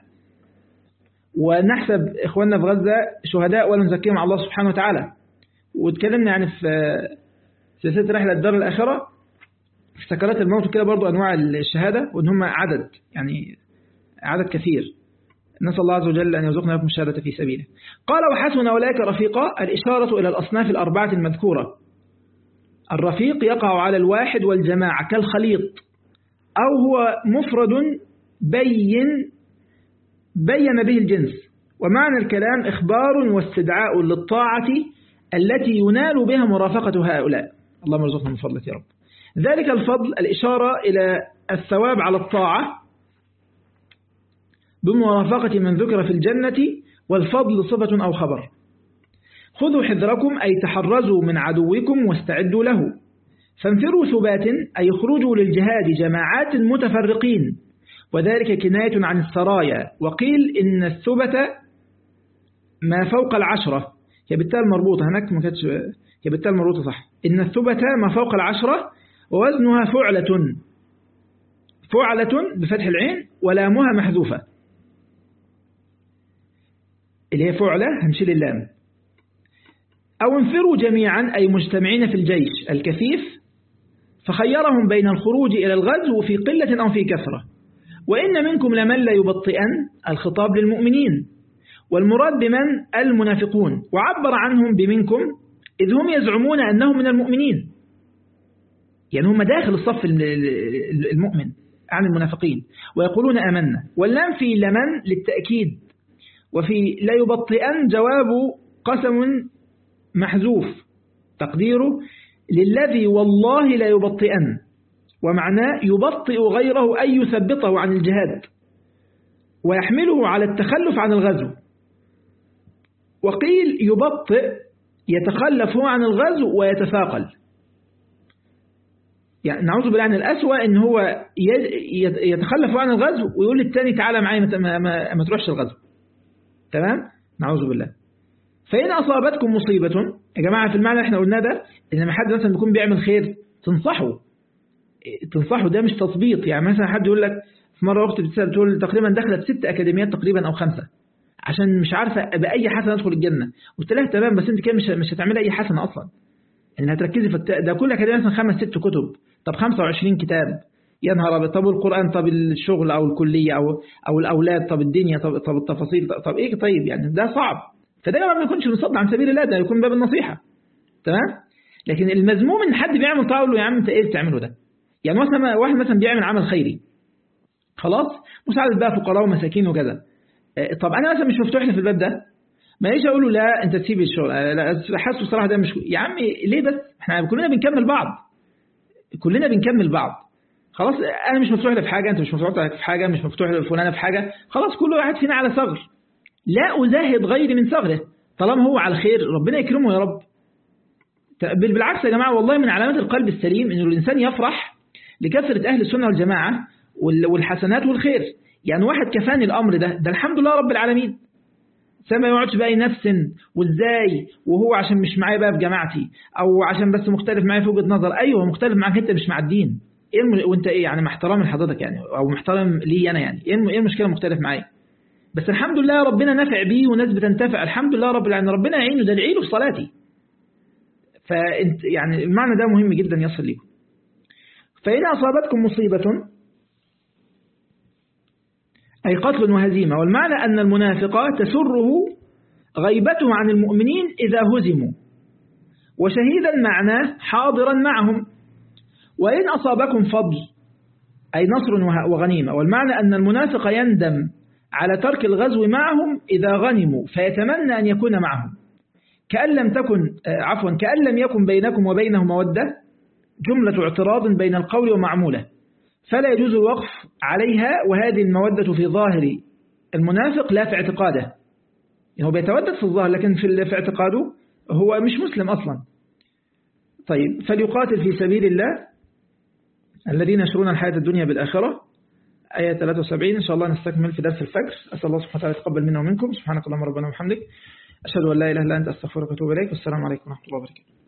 Speaker 1: ونحسب إخواننا في غزة شهداء ولا نزكيهم على الله سبحانه وتعالى واتكلمنا يعني في سلسلة رحلة الدار الآخرة في سكرات الموت كده برضو أنواع الشهادة وإن هم عدد يعني عدد كثير نسأل الله عز وجل أن يرزقنا لكم الشهادة في سبيله قال وحسن أولئك رفيقا الإشارة إلى الأصناف الأربعة المذكورة الرفيق يقع على الواحد والجماعة كالخليط أو هو مفرد بين بين به الجنس ومعنى الكلام إخبار واستدعاء للطاعة التي ينال بها مرافقة هؤلاء اللهم ارزقنا من فضلك يا رب ذلك الفضل الإشارة إلى الثواب على الطاعة بمرافقة من ذكر في الجنة والفضل صفة أو خبر خذوا حذركم أي تحرزوا من عدوكم واستعدوا له فانفروا ثبات أي اخرجوا للجهاد جماعات متفرقين وذلك كناية عن السرايا وقيل إن الثبت ما فوق العشرة هي بالتالي مربوطة هناك ما كانتش هي بالتالي مربوطة صح إن الثبت ما فوق العشرة ووزنها فعلة فعلة بفتح العين ولامها محذوفة اللي هي فعلة هنشيل اللام أو انفروا جميعا أي مجتمعين في الجيش الكثيف فخيرهم بين الخروج إلى الغزو في قلة أو في كثرة وإن منكم لمن لا يبطئن الخطاب للمؤمنين والمراد بمن المنافقون وعبر عنهم بمنكم إذ هم يزعمون أنهم من المؤمنين يعني هم داخل الصف المؤمن عن المنافقين ويقولون أمنا واللام في لمن للتأكيد وفي لا يبطئن جواب قسم محذوف تقديره للذي والله لا يبطئن ومعناه يبطئ غيره أي يثبطه عن الجهاد ويحمله على التخلف عن الغزو وقيل يبطئ يتخلف هو عن الغزو ويتثاقل يعني نعوذ بالله عن الأسوأ إن هو يتخلف عن الغزو ويقول للتاني تعالى معايا ما, ما, ما تروحش الغزو تمام نعوذ بالله فإن أصابتكم مصيبة يا جماعة في المعنى اللي احنا قلناه ده إن لما حد مثلا بيكون بيعمل خير تنصحه تنصحه ده مش تثبيط يعني مثلا حد يقول لك في مرة أختي بتسأل تقول تقريبا دخلت ست أكاديميات تقريبا أو خمسة عشان مش عارفة بأي حسنة أدخل الجنة قلت لها تمام بس أنت كده مش مش هتعملي أي حسنة أصلا إن هتركزي في الت... ده كل أكاديمية مثلا خمس ست كتب طب 25 كتاب يا نهار ابيض طب القرآن طب الشغل أو الكلية أو أو الأولاد طب الدنيا طب طب التفاصيل طب إيه طيب يعني ده صعب فده ما بيكونش مصد عن سبيل الله ده يكون باب النصيحة تمام لكن المذموم ان حد بيعمل طاعه له يا عم انت ايه بتعمله ده يعني مثلا واحد مثلا بيعمل عمل خيري خلاص مساعدة بقى فقراء ومساكين وكذا طب انا مثلا مش مفتوح لي في الباب ده ما يجي اقول له لا انت تسيب الشغل لا حاسه الصراحه ده مش يا عم ليه بس احنا كلنا بنكمل بعض كلنا بنكمل بعض خلاص انا مش مفتوح لي في حاجه انت مش مفتوح لك في حاجه مش مفتوح لفلانه في حاجه خلاص كل واحد فينا على ثغر لا ازاهد غيري من ثغره طالما هو على الخير ربنا يكرمه يا رب بالعكس يا جماعه والله من علامات القلب السليم انه الانسان يفرح لكثره اهل السنه والجماعه والحسنات والخير يعني واحد كفاني الامر ده ده الحمد لله رب العالمين ما يقعدش بقى ينفسن وازاي وهو عشان مش معايا بقى في جماعتي او عشان بس مختلف معايا في وجهه نظر ايوه مختلف معاك انت مش مع الدين ايه الم... وانت ايه يعني مع احترام لحضرتك يعني او محترم لي انا يعني ايه المشكله مختلف معايا بس الحمد لله ربنا نفع بيه وناس بتنتفع الحمد لله رب العالمين ربنا يعينه ده العيله في صلاتي فانت يعني المعنى ده مهم جدا يصل لكم فإن أصابتكم مصيبة أي قتل وهزيمة والمعنى أن المنافق تسره غيبته عن المؤمنين إذا هزموا وشهيدا معناه حاضرا معهم وإن أصابكم فضل أي نصر وغنيمة والمعنى أن المنافق يندم على ترك الغزو معهم إذا غنموا فيتمنى أن يكون معهم كأن لم تكن عفوا كأن لم يكن بينكم وبينه مودة جملة اعتراض بين القول ومعموله فلا يجوز الوقف عليها وهذه المودة في ظاهر المنافق لا في اعتقاده يعني هو بيتودد في الظاهر لكن في اعتقاده هو مش مسلم أصلا طيب فليقاتل في سبيل الله الذين يشرون الحياة الدنيا بالآخرة آية 73 إن شاء الله نستكمل في درس الفجر أسأل الله سبحانه وتعالى يتقبل منا ومنكم سبحانك اللهم ربنا وبحمدك أشهد أن لا إله إلا أنت أستغفرك وأتوب إليك والسلام عليكم ورحمة الله وبركاته